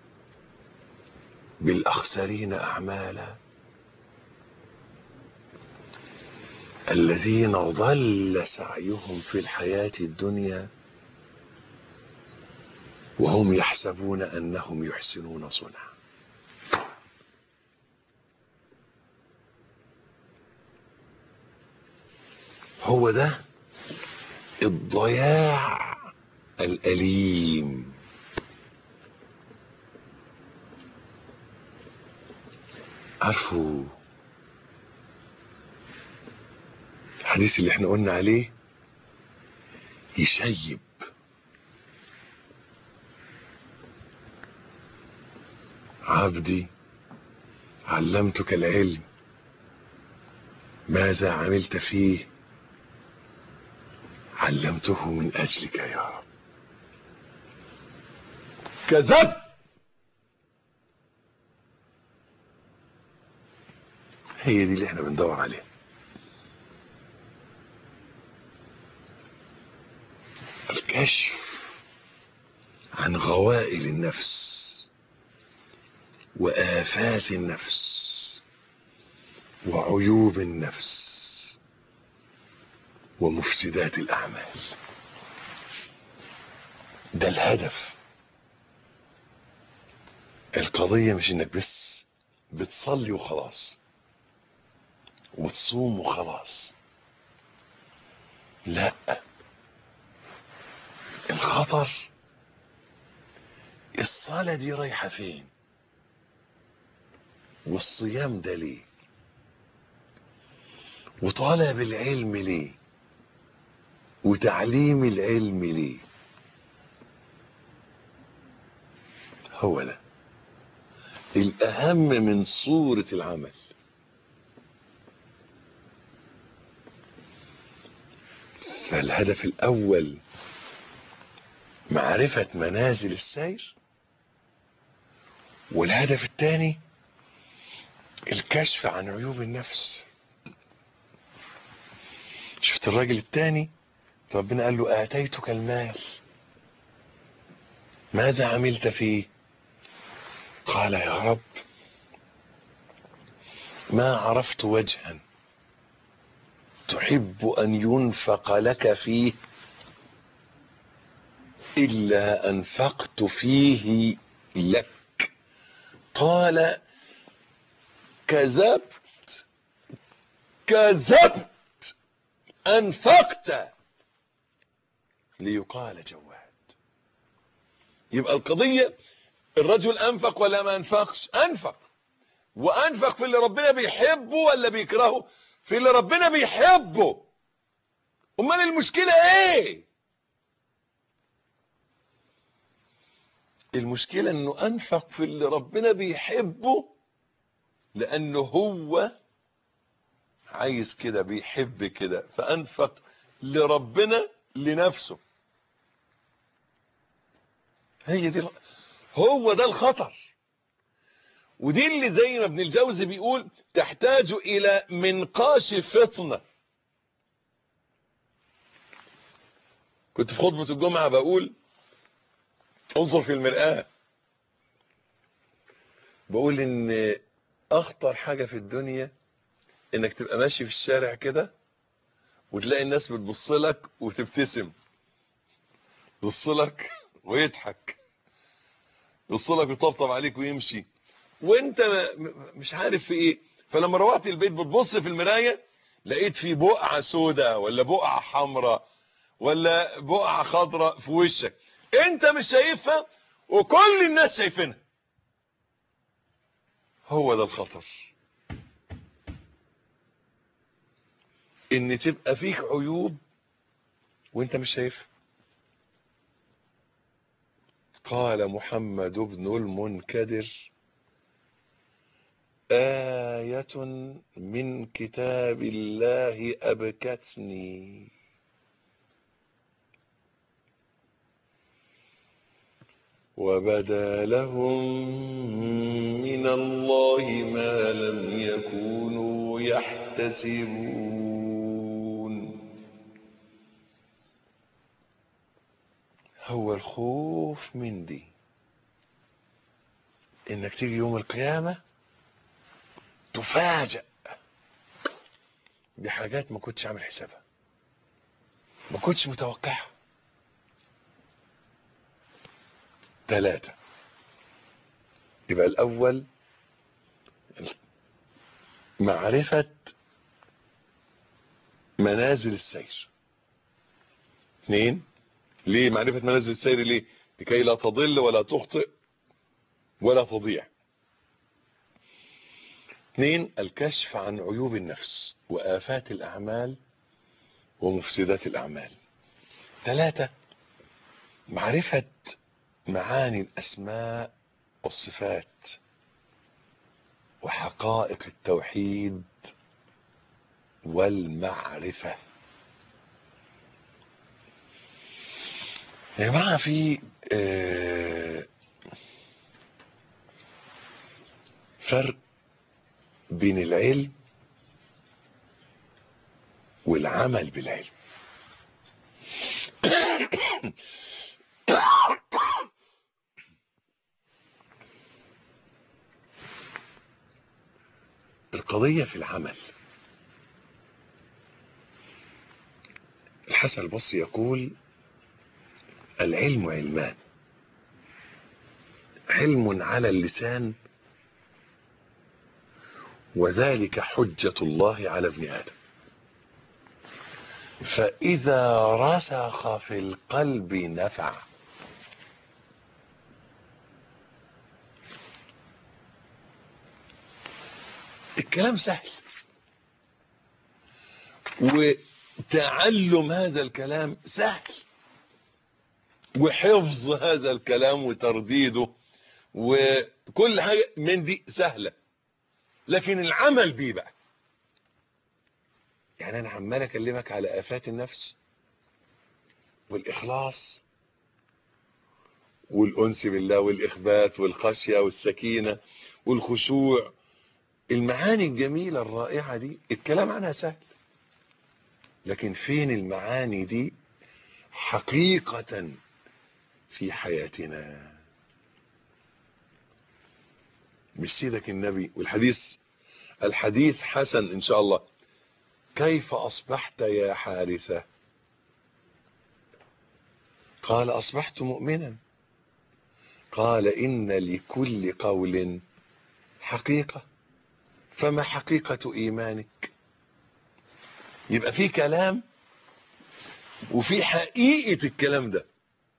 [SPEAKER 2] بالأخسرين أعمالا الذين ضل سعيهم في الحياة الدنيا وهم يحسبون أنهم يحسنون صنعا هو ده الضياع الأليم عارفوا الحديث اللي احنا قلنا عليه يشيب عبدي علمتك العلم ماذا عملت فيه علمته من أجلك يا رب كذب هي دي اللي احنا بندور عليها الكشف عن غوائل النفس وآفات النفس وعيوب النفس ومفسدات الأعمال ده الهدف القضية مش انك بس بتصلي وخلاص وتصوم وخلاص لا الخطر الصلاة دي رايحة فين والصيام ده ليه وطلب العلم ليه وتعليم العلم ليه هو ده الأهم من صورة العمل فالهدف الأول معرفة منازل السير والهدف الثاني الكشف عن عيوب النفس شفت الراجل الثاني ربنا قال له آتيتك المال ماذا عملت فيه قال يا رب ما عرفت وجها تحب أن ينفق لك فيه إلا أنفقت فيه لك قال كذبت كذبت أنفقت ليقال جواد يبقى القضية الرجل أنفق ولا ما أنفقش أنفق وأنفق في اللي ربنا بيحبه ولا بيكرهه في اللي ربنا بيحبه أمال المشكلة إيه المشكلة انه انفق في اللي ربنا بيحبه لانه هو عايز كده بيحب كده فانفق لربنا لنفسه هي دي هو ده الخطر ودي اللي زي ما ابن الجوزي بيقول تحتاج الى منقاش فطنة كنت في خطبة الجمعة بقول انظر في المرآة بقول ان اخطر حاجة في الدنيا انك تبقى ماشي في الشارع كده وتلاقي الناس بتبص لك وتبتسم يبص لك ويضحك يبص لك ويطبطب عليك ويمشي وانت مش عارف في ايه فلما روحت البيت بتبص في المرايه لقيت في بقعه سوداء ولا بقعه حمراء ولا بقعه خضراء في وشك انت مش شايفها وكل الناس شايفينها هو ده الخطر ان تبقى فيك عيوب وانت مش شايفها قال محمد بن المنكدر آية من كتاب الله أبكتني وبدا لهم من الله ما لم يكونوا يحتسبون هو الخوف من دي انك تيجي يوم القيامة تفاجأ بحاجات ما كنتش عامل حسابها ما كنتش متوقعها ثلاثة يبقى الأول معرفة منازل السير اثنين ليه معرفة منازل السير ليه لكي لا تضل ولا تخطئ ولا تضيع اثنين الكشف عن عيوب النفس وآفات الأعمال ومفسدات الأعمال ثلاثة معرفة معاني الأسماء والصفات وحقائق التوحيد والمعرفة يا جماعة في آه فرق بين العلم والعمل بالعلم القضية في العمل الحسن البصري يقول العلم علمان علم على اللسان وذلك حجة الله على ابن آدم فإذا رسخ في القلب نفع الكلام سهل وتعلم هذا الكلام سهل وحفظ هذا الكلام وترديده وكل حاجة من دي سهلة لكن العمل بيه بقى يعني انا عمال اكلمك على افات النفس والاخلاص والانس بالله والاخبات والخشيه والسكينه والخشوع المعاني الجميله الرائعه دي الكلام عنها سهل لكن فين المعاني دي حقيقه في حياتنا مش سيدك النبي والحديث الحديث حسن ان شاء الله كيف اصبحت يا حارثة قال اصبحت مؤمنا قال ان لكل قول حقيقة فما حقيقة ايمانك يبقى في كلام وفي حقيقة الكلام ده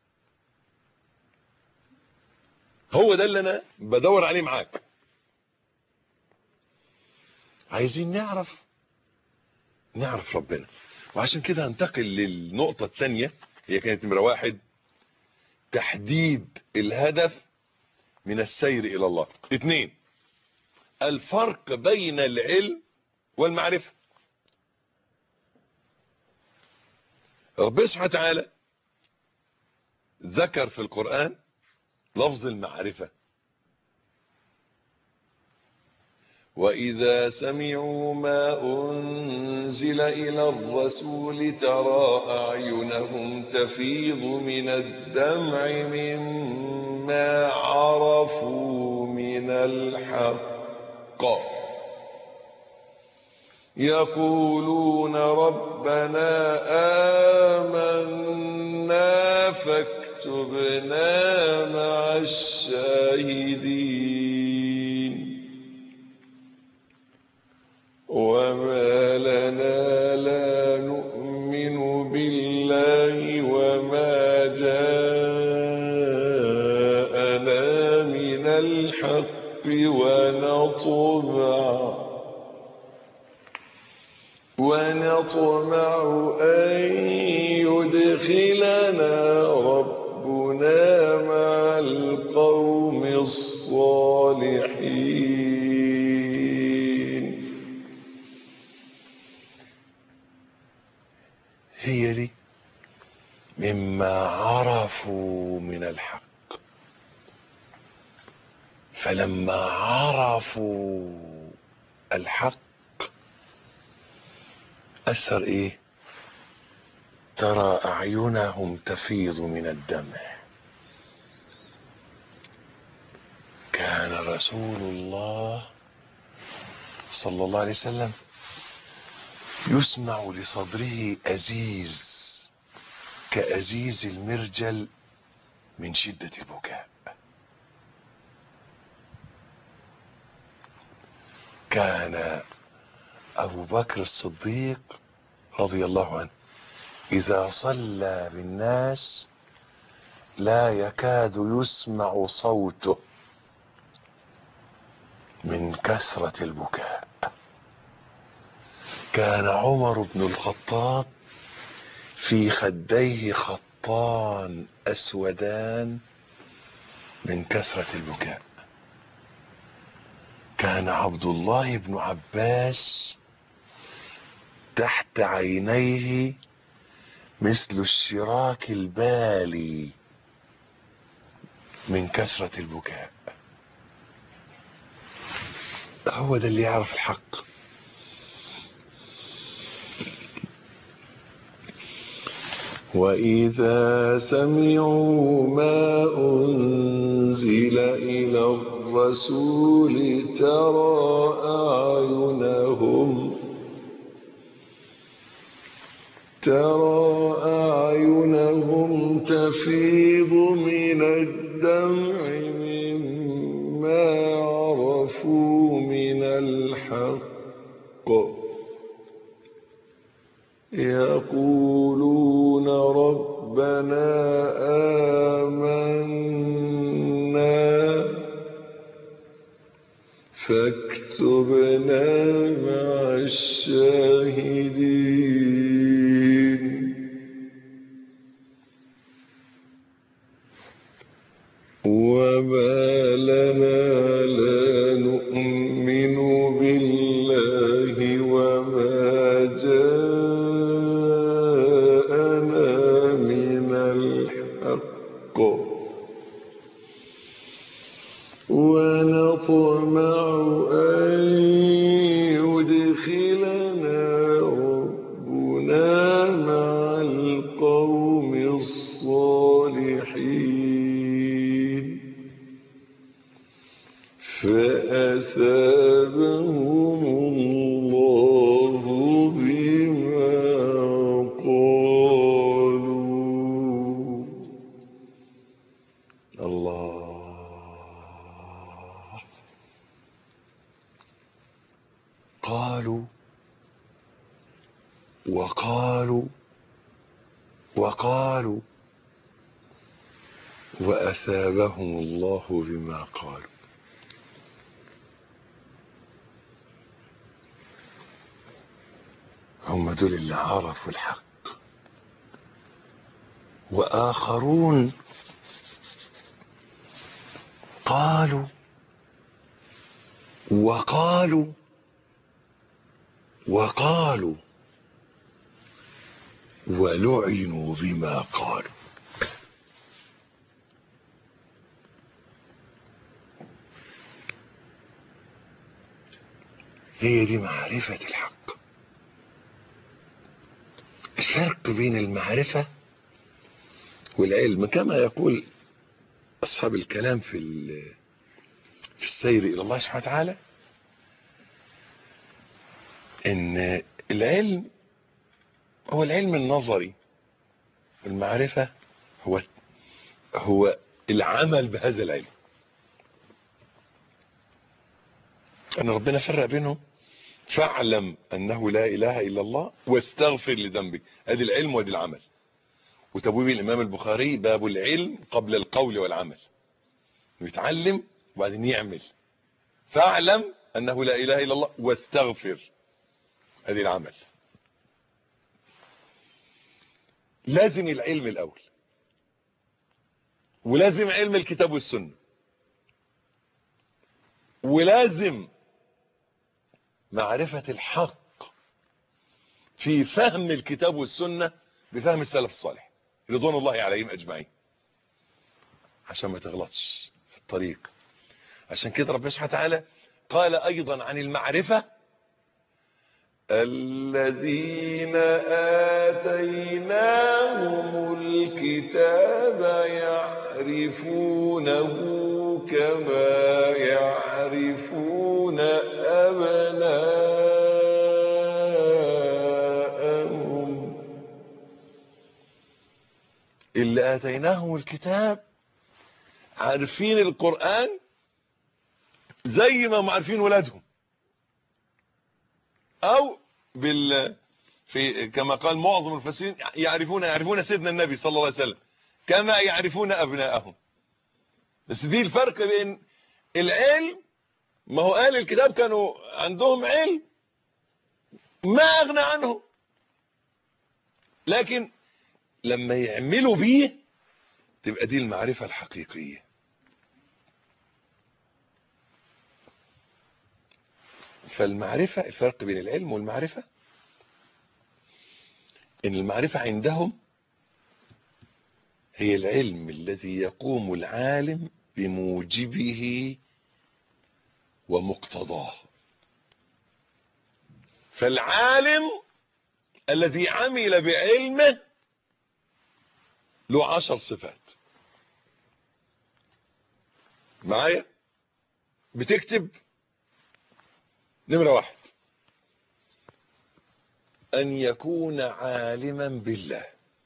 [SPEAKER 2] هو ده اللي انا بدور عليه معاك عايزين نعرف نعرف ربنا وعشان كده هنتقل للنقطة الثانية هي كانت نمرة واحد تحديد الهدف من السير إلى الله اثنين الفرق بين العلم والمعرفة ربنا سبحانه وتعالى ذكر في القرآن لفظ المعرفة وإذا سمعوا ما أنزل إلى الرسول ترى أعينهم تفيض من الدمع مما عرفوا من الحق يقولون ربنا آمنا فاكتبنا مع الشاهدين وما لنا لا نؤمن بالله وما جاءنا من الحق ونطمع ونطمع أن يدخلنا ربنا مع القوم الصالحين هي دي مما عرفوا من الحق فلما عرفوا الحق أثر إيه ترى أعينهم تفيض من الدمع كان رسول الله صلى الله عليه وسلم يسمع لصدره أزيز كأزيز المرجل من شدة البكاء كان أبو بكر الصديق رضي الله عنه إذا صلى بالناس لا يكاد يسمع صوته من كثرة البكاء كان عمر بن الخطاب في خديه خطان أسودان من كثرة البكاء كان عبد الله بن عباس تحت عينيه مثل الشراك البالي من كثرة البكاء هو ده اللي يعرف الحق وإذا سمعوا ما أنزل إلى الرسول ترى أعينهم ترى أعينهم تفيض من الدمع مما عرفوا من الحق يقولون ربنا آمنا فاكتبنا مع الشاهدين وما لنا لا نؤمن بالله وما جاءنا من الحق ونطمع أن يدخلنا ربنا مع القوم الصالحين فأثابهم الله بما قالوا الله قالوا وقالوا وقالوا وأثابهم الله بما قالوا هم دول اللي عرفوا الحق وآخرون قالوا وقالوا وقالوا ولعنوا بما قالوا هي دي معرفة الحق الفرق بين المعرفة والعلم كما يقول أصحاب الكلام في في السير إلى الله سبحانه وتعالى ان العلم هو العلم النظري المعرفة هو هو العمل بهذا العلم ان ربنا فرق بينهم فاعلم انه لا اله الا الله واستغفر لذنبك ادي العلم وادي العمل وتبويب الامام البخاري باب العلم قبل القول والعمل يتعلم وبعدين يعمل فاعلم انه لا اله الا الله واستغفر ادي العمل لازم العلم الاول ولازم علم الكتاب والسنه ولازم معرفة الحق في فهم الكتاب والسنة بفهم السلف الصالح رضوان الله عليهم أجمعين عشان ما تغلطش في الطريق عشان كده ربنا سبحانه وتعالى قال أيضا عن المعرفة الذين آتيناهم الكتاب يعرفونه كما يعرفون أبناءهم اللي آتيناهم الكتاب عارفين القرآن زي ما هم عارفين ولادهم أو بال في كما قال معظم المفسرين يعرفون يعرفون سيدنا النبي صلى الله عليه وسلم كما يعرفون أبناءهم بس دي الفرق بين العلم ما هو اهل الكتاب كانوا عندهم علم ما اغنى عنه لكن لما يعملوا بيه تبقى دي المعرفة الحقيقية فالمعرفة الفرق بين العلم والمعرفة ان المعرفة عندهم هي العلم الذي يقوم العالم بموجبه ومقتضاه فالعالم الذي عمل بعلمه له عشر صفات معايا بتكتب نمرة واحد أن يكون عالما بالله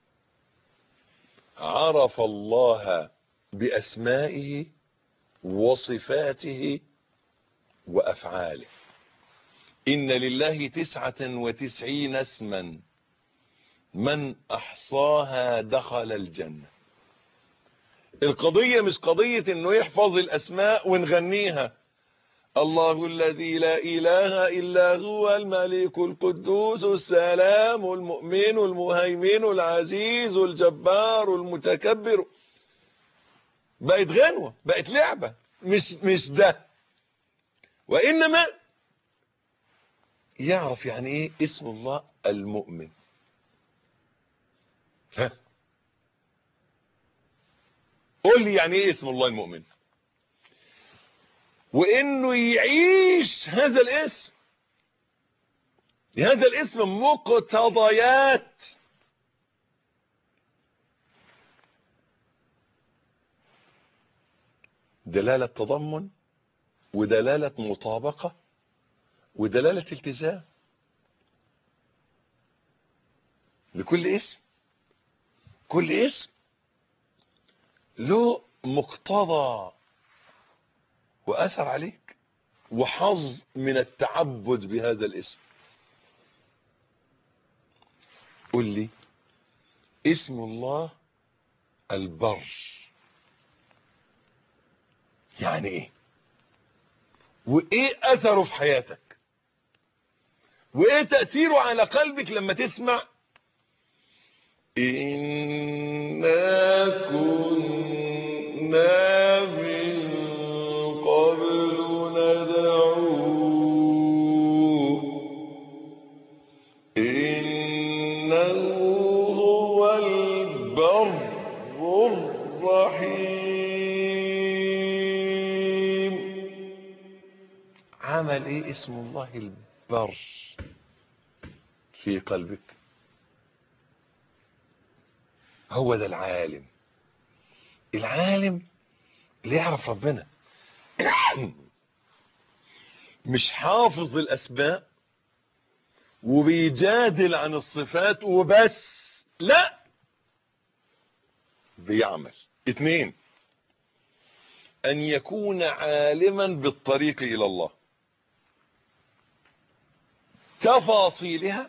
[SPEAKER 2] عرف الله بأسمائه وصفاته وأفعاله إن لله تسعة وتسعين اسما من أحصاها دخل الجنة القضية مش قضية انه يحفظ الاسماء ونغنيها الله الذي لا اله الا هو الملك القدوس السلام المؤمن المهيمن العزيز الجبار المتكبر بقت غنوة بقت لعبة مش مش ده وانما يعرف يعني ايه اسم الله المؤمن ها قول لي يعني ايه اسم الله المؤمن وانه يعيش هذا الاسم لهذا الاسم مقتضيات دلالة تضمن ودلالة مطابقة ودلالة التزام لكل اسم كل اسم له مقتضى وأثر عليك وحظ من التعبد بهذا الاسم قل لي اسم الله البر يعني ايه وايه اثره في حياتك وايه تأثيره على قلبك لما تسمع إنا كنا من قبل ندعوه إنه هو البر الرحيم عمل ايه اسم الله البر في قلبك هو ده العالم العالم اللي يعرف ربنا مش حافظ الاسماء وبيجادل عن الصفات وبس لا بيعمل اتنين ان يكون عالما بالطريق الى الله تفاصيلها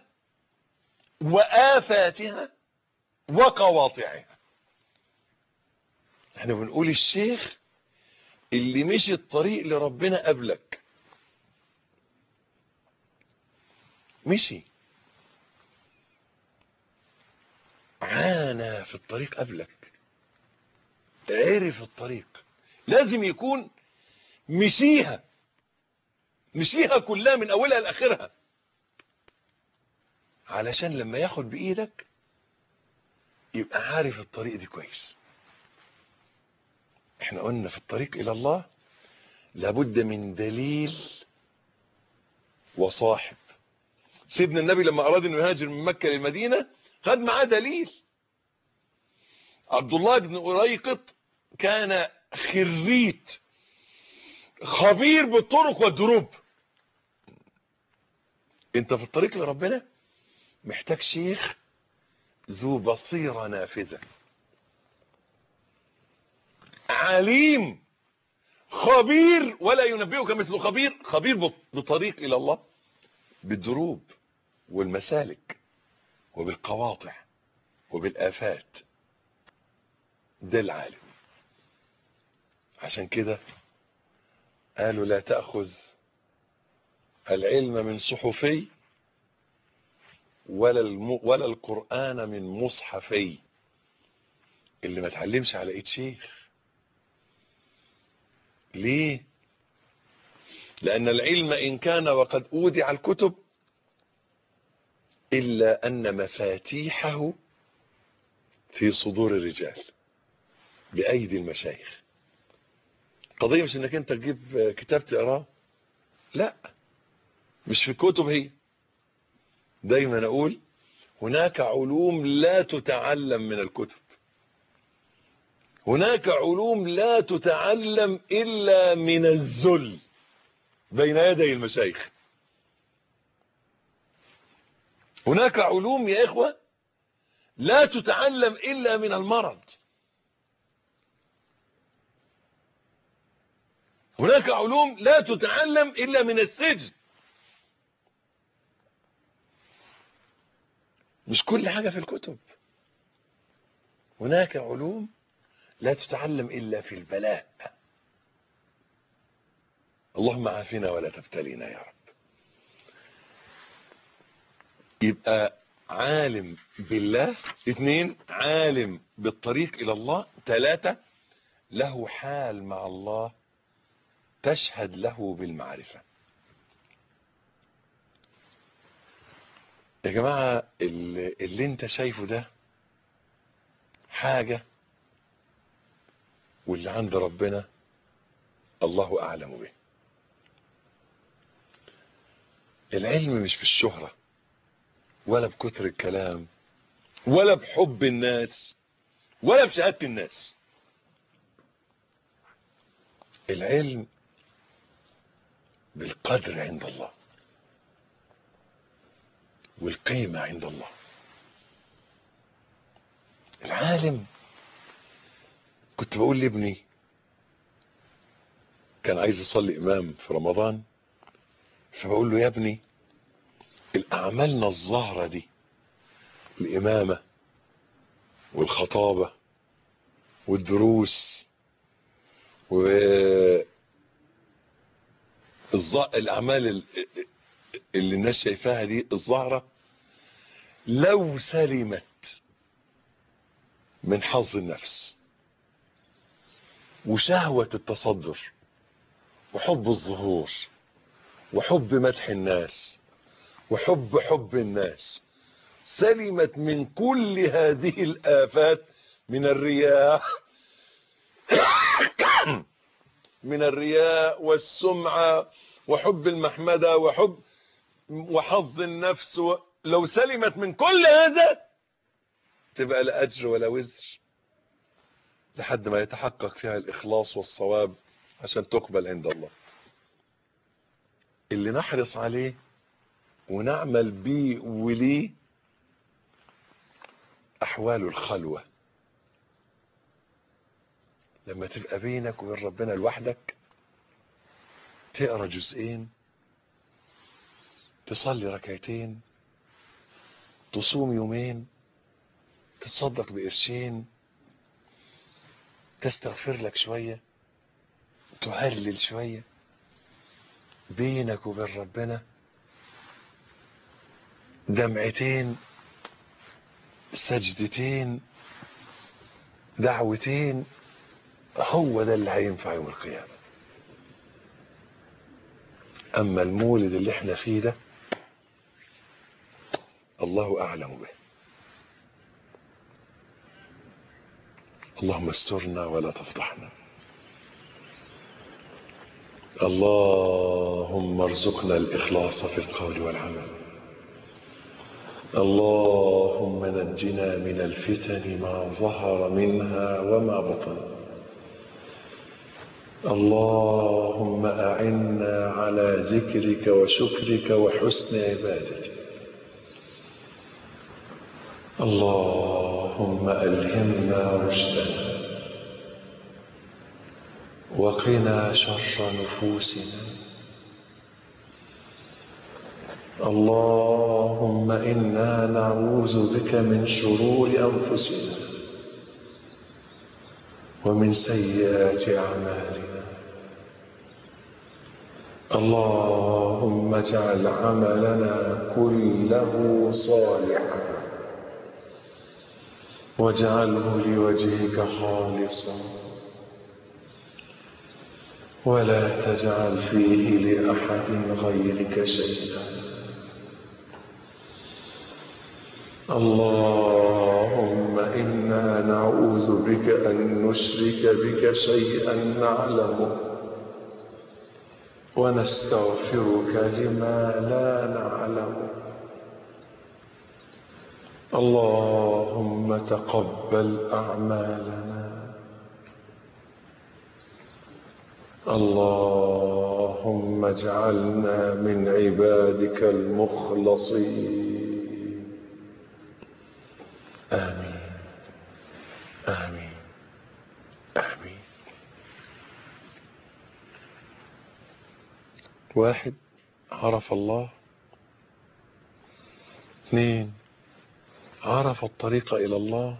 [SPEAKER 2] وآفاتها وقواطعها احنا بنقول الشيخ اللي مشي الطريق لربنا قبلك مشي عانى في الطريق قبلك عرف الطريق لازم يكون مشيها مشيها كلها من اولها لاخرها علشان لما ياخد بايدك يبقى عارف الطريق دي كويس احنا قلنا في الطريق الى الله لابد من دليل وصاحب سيدنا النبي لما اراد انه يهاجر من مكة للمدينة خد معاه دليل عبد الله بن أريقط كان خريت خبير بالطرق والدروب انت في الطريق لربنا محتاج شيخ ذو بصيرة نافذة عليم خبير ولا ينبئك مثل خبير خبير بطريق الى الله بالدروب والمسالك وبالقواطع وبالآفات ده العالم عشان كده قالوا لا تأخذ العلم من صحفي ولا الم... ولا القرآن من مصحفي اللي ما اتعلمش على ايد شيخ ليه لأن العلم إن كان وقد أودع الكتب إلا أن مفاتيحه في صدور الرجال بأيدي المشايخ قضية مش انك انت تجيب كتاب تقراه لا مش في الكتب هي دايما اقول هناك علوم لا تتعلم من الكتب هناك علوم لا تتعلم الا من الذل بين يدي المشايخ هناك علوم يا اخوة لا تتعلم الا من المرض هناك علوم لا تتعلم الا من السجن مش كل حاجة في الكتب هناك علوم لا تتعلم الا في البلاء اللهم عافنا ولا تبتلينا يا رب يبقى عالم بالله اثنين عالم بالطريق الى الله ثلاثة له حال مع الله تشهد له بالمعرفة يا جماعة اللي, اللي انت شايفه ده حاجة واللي عند ربنا الله اعلم به العلم مش بالشهرة ولا بكتر الكلام ولا بحب الناس ولا بشهادة الناس العلم بالقدر عند الله والقيمة عند الله العالم كنت بقول لابني كان عايز يصلي امام في رمضان فبقول له يا ابني الاعمالنا الظاهرة دي الامامة والخطابة والدروس و الاعمال اللي الناس شايفاها دي الظاهرة لو سلمت من حظ النفس وشهوة التصدر وحب الظهور وحب مدح الناس وحب حب الناس سلمت من كل هذه الآفات من الرياء من الرياء والسمعة وحب المحمدة وحب وحظ النفس و... لو سلمت من كل هذا تبقى لا أجر ولا وزر لحد ما يتحقق فيها الإخلاص والصواب عشان تقبل عند الله اللي نحرص عليه ونعمل بيه وليه احوال الخلوه لما تبقى بينك وبين ربنا لوحدك تقرا جزئين تصلي ركعتين تصوم يومين تتصدق بقرشين تستغفر لك شويه تهلل شويه بينك وبين ربنا دمعتين سجدتين دعوتين هو ده اللي هينفع يوم القيامة أما المولد اللي احنا فيه ده الله أعلم به اللهم استرنا ولا تفضحنا اللهم ارزقنا الإخلاص في القول والعمل اللهم نجنا من الفتن ما ظهر منها وما بطن اللهم أعنا على ذكرك وشكرك وحسن عبادتك اللهم ألهمنا رشدنا وقنا شر نفوسنا اللهم إنا نعوذ بك من شرور أنفسنا ومن سيئات أعمالنا اللهم اجعل عملنا كله صالحا واجعله لوجهك خالصا ولا تجعل فيه لأحد غيرك شيئا اللهم إنا نعوذ بك أن نشرك بك شيئا نعلمه ونستغفرك لما لا نعلمه اللهم تقبل أعمالنا اللهم اجعلنا من عبادك المخلصين آمين آمين آمين واحد عرف الله اثنين عرف الطريق إلى الله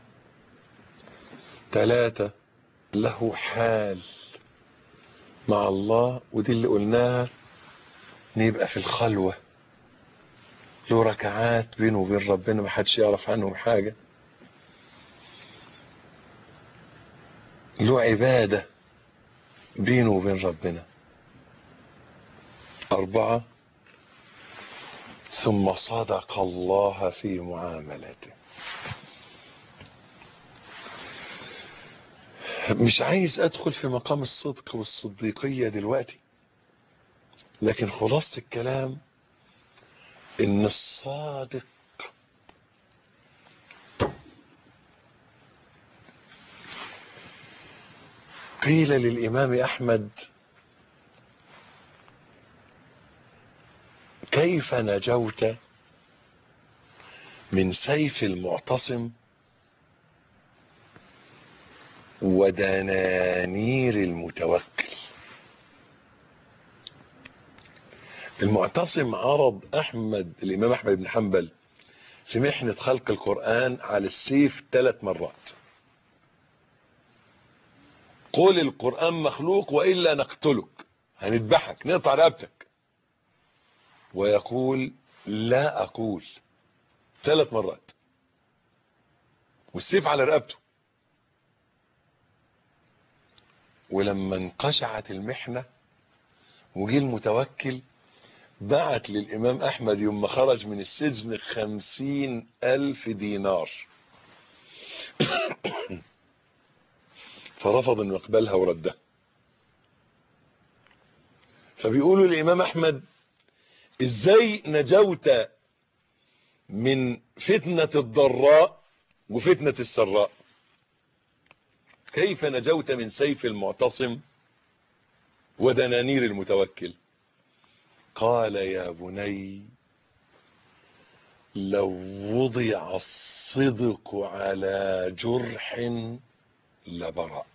[SPEAKER 2] ثلاثة له حال مع الله ودي اللي قلناها نبقى في الخلوة له ركعات بينه وبين ربنا ما حدش يعرف عنهم حاجة له عبادة بينه وبين ربنا أربعة ثم صدق الله في معاملته مش عايز ادخل في مقام الصدق والصديقية دلوقتي لكن خلاصة الكلام ان الصادق قيل للامام احمد كيف نجوت من سيف المعتصم ودنانير المتوكل المعتصم عرض احمد الامام احمد بن حنبل في محنة خلق القرآن على السيف ثلاث مرات قول القرآن مخلوق وإلا نقتلك هنذبحك نقطع رقبتك ويقول لا أقول ثلاث مرات والسيف على رقبته ولما انقشعت المحنة وجي المتوكل بعت للإمام أحمد يوم ما خرج من السجن خمسين ألف دينار فرفض انه يقبلها وردها فبيقولوا الإمام أحمد ازاي نجوت من فتنة الضراء وفتنة السراء كيف نجوت من سيف المعتصم ودنانير المتوكل قال يا بني لو وضع الصدق على جرح لبرأ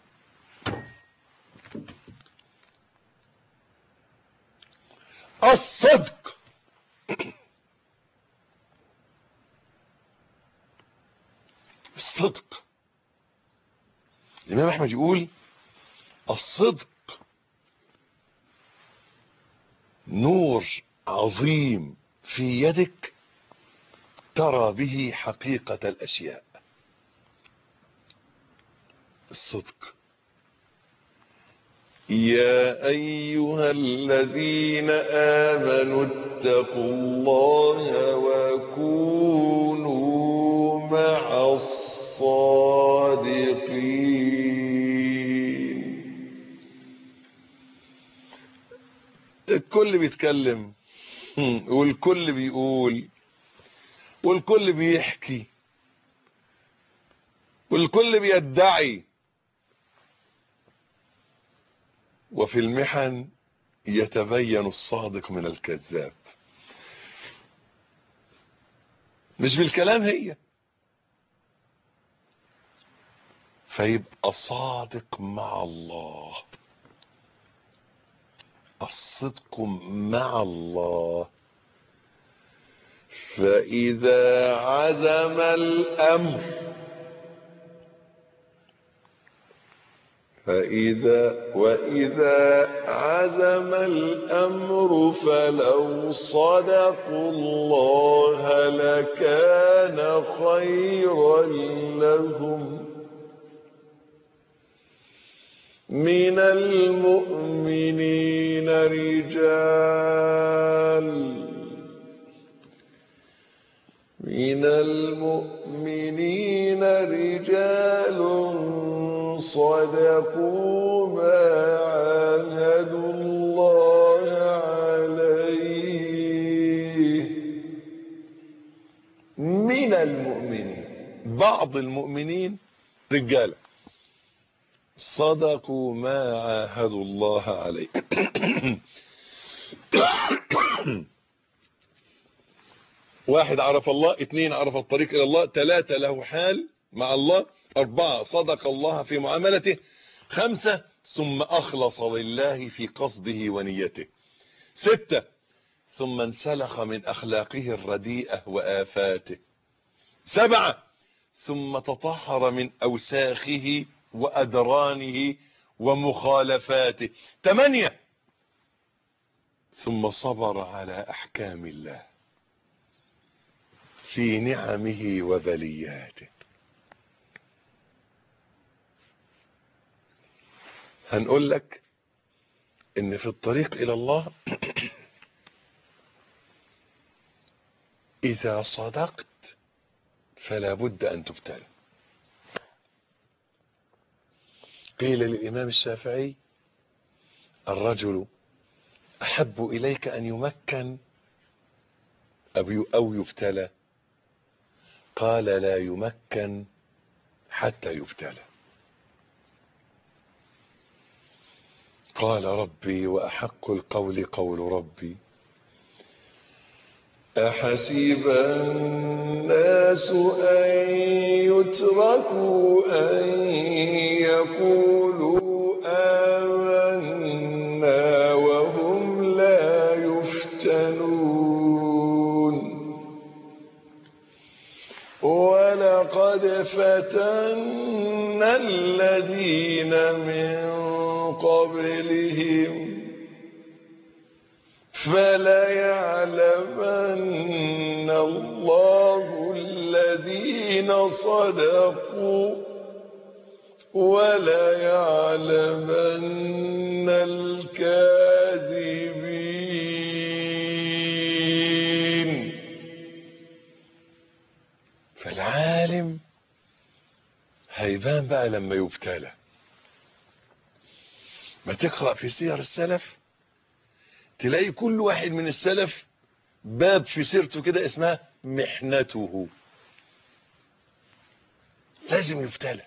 [SPEAKER 2] الصدق الصدق الإمام أحمد يقول الصدق نور عظيم في يدك ترى به حقيقة الأشياء الصدق يا أيها الذين آمنوا اتقوا الله وكونوا مع الصادقين الكل بيتكلم والكل بيقول والكل بيحكي والكل بيدعي وفي المحن يتبين الصادق من الكذاب مش بالكلام هي فيبقى صادق مع الله الصدق مع الله فإذا عزم الأمر فإذا وإذا عزم الأمر فلو صدقوا الله لكان خيرا لهم من المؤمنين رجال من المؤمنين رجال صدقوا ما عاهدوا الله عليه من المؤمنين بعض المؤمنين رجاله صدقوا ما عاهدوا الله عليه واحد عرف الله اثنين عرف الطريق الى الله ثلاثة له حال مع الله اربعة صدق الله في معاملته خمسة ثم اخلص لله في قصده ونيته ستة ثم انسلخ من اخلاقه الرديئة وافاته سبعة ثم تطهر من اوساخه وأدرانه ومخالفاته ثمانية ثم صبر على أحكام الله في نعمه وبلياته هنقول لك ان في الطريق الى الله اذا صدقت فلا بد ان تبتلى قيل للإمام الشافعي الرجل أحب إليك أن يمكن أو يبتلى قال لا يمكن حتى يبتلى قال ربي وأحق القول قول ربي أحسب الناس أن يتركوا أن يقولوا آمنا وهم لا يفتنون ولقد فتنا الذين من قبلهم فليعلمن الله الذين صدقوا وليعلمن الكاذبين فالعالم هيبان بقى لما يبتلى ما تقرأ في سير السلف تلاقي كل واحد من السلف باب في سيرته كده اسمها محنته لازم يبتلى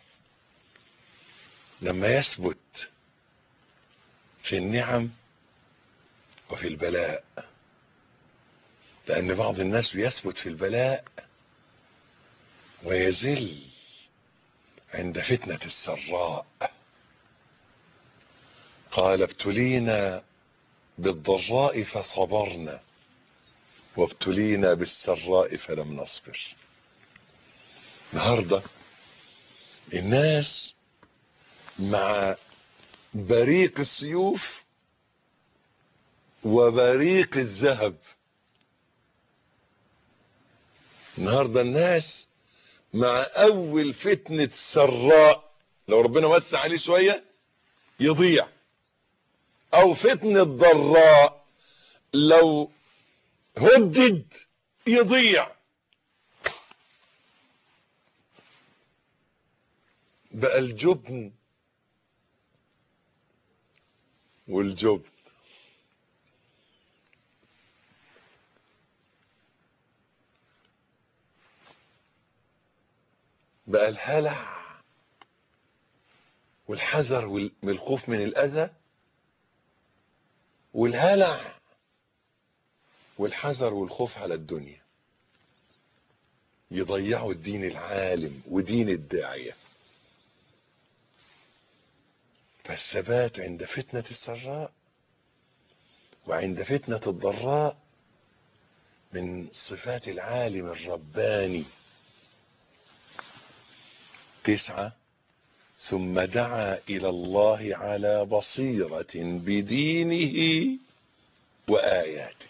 [SPEAKER 2] لما يثبت في النعم وفي البلاء لأن بعض الناس بيثبت في البلاء ويزل عند فتنة السراء قال ابتلينا بالضراء فصبرنا وابتلينا بالسراء فلم نصبر النهارده الناس مع بريق السيوف وبريق الذهب النهارده الناس مع اول فتنة سراء لو ربنا وسع عليه شوية يضيع او فتنة ضراء لو هدد يضيع بقى الجبن والجبن بقى الهلع والحذر والخوف من الأذى والهلع والحذر والخوف على الدنيا يضيعوا الدين العالم ودين الداعية فالثبات عند فتنة السراء وعند فتنة الضراء من صفات العالم الرباني تسعة ثم دعا إلى الله على بصيرة بدينه وآياته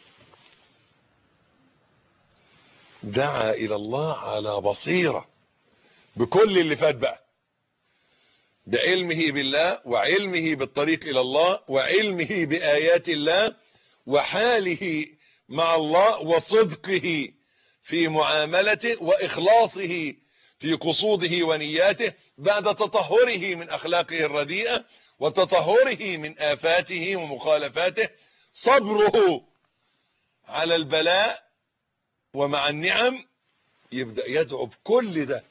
[SPEAKER 2] دعا إلى الله على بصيرة بكل اللي فات بقى بعلمه بالله وعلمه بالطريق إلى الله وعلمه بآيات الله وحاله مع الله وصدقه في معاملته وإخلاصه في قصوده ونياته بعد تطهره من أخلاقه الرديئة وتطهره من آفاته ومخالفاته صبره على البلاء ومع النعم يبدأ يدعو بكل ده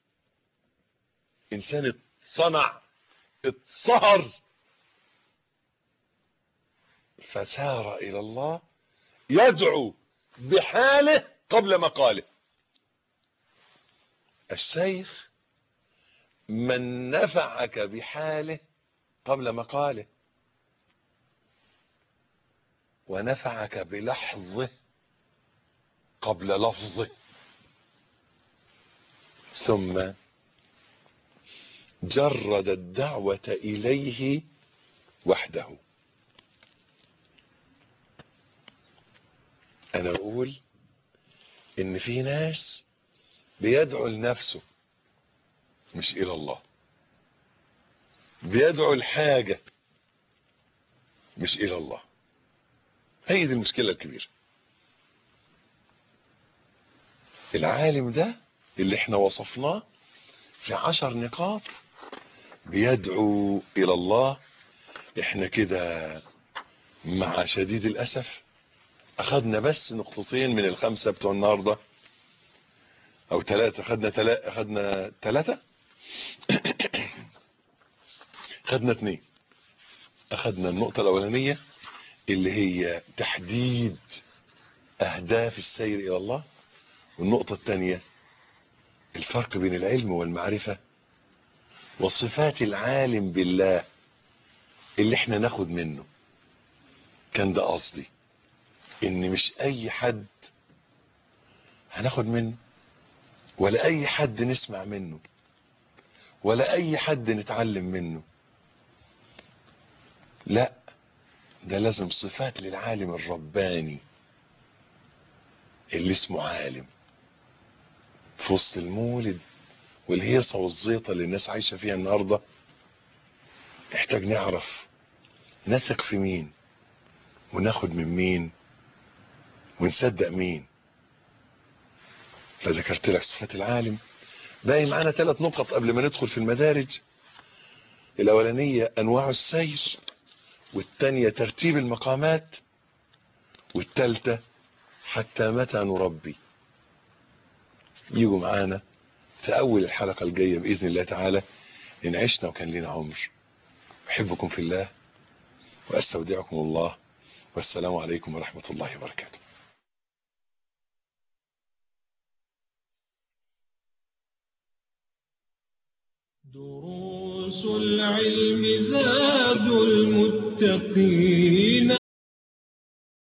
[SPEAKER 2] إنسان صنع اتصهر فسار إلى الله يدعو بحاله قبل مقاله الشيخ من نفعك بحاله قبل مقاله ونفعك بلحظه قبل لفظه ثم جرد الدعوة إليه وحده أنا أقول إن في ناس بيدعو لنفسه مش إلى الله بيدعو الحاجة مش إلى الله هي دي المشكلة الكبيرة العالم ده اللي احنا وصفناه في عشر نقاط بيدعو إلى الله احنا كده مع شديد الأسف أخذنا بس نقطتين من الخمسة بتوع النهارده او ثلاثة خدنا ثلاثة خدنا ثلاثة خدنا اثنين اخدنا النقطة الاولانية اللي هي تحديد اهداف السير الى الله والنقطة الثانية الفرق بين العلم والمعرفة وصفات العالم بالله اللي احنا ناخد منه كان ده قصدي ان مش اي حد هناخد منه ولا اي حد نسمع منه ولا اي حد نتعلم منه لا ده لازم صفات للعالم الرباني اللي اسمه عالم في وسط المولد والهيصة والزيطة اللي الناس عايشة فيها النهاردة نحتاج نعرف نثق في مين وناخد من مين ونصدق مين فذكرت لك صفات العالم باقي معانا ثلاث نقط قبل ما ندخل في المدارج الاولانية انواع السير والثانية ترتيب المقامات والثالثة حتى متى نربي يجوا معانا في اول الحلقة الجاية باذن الله تعالى ان عشنا وكان لنا عمر احبكم في الله واستودعكم الله والسلام عليكم ورحمة الله وبركاته
[SPEAKER 1] دروس العلم زاد المتقين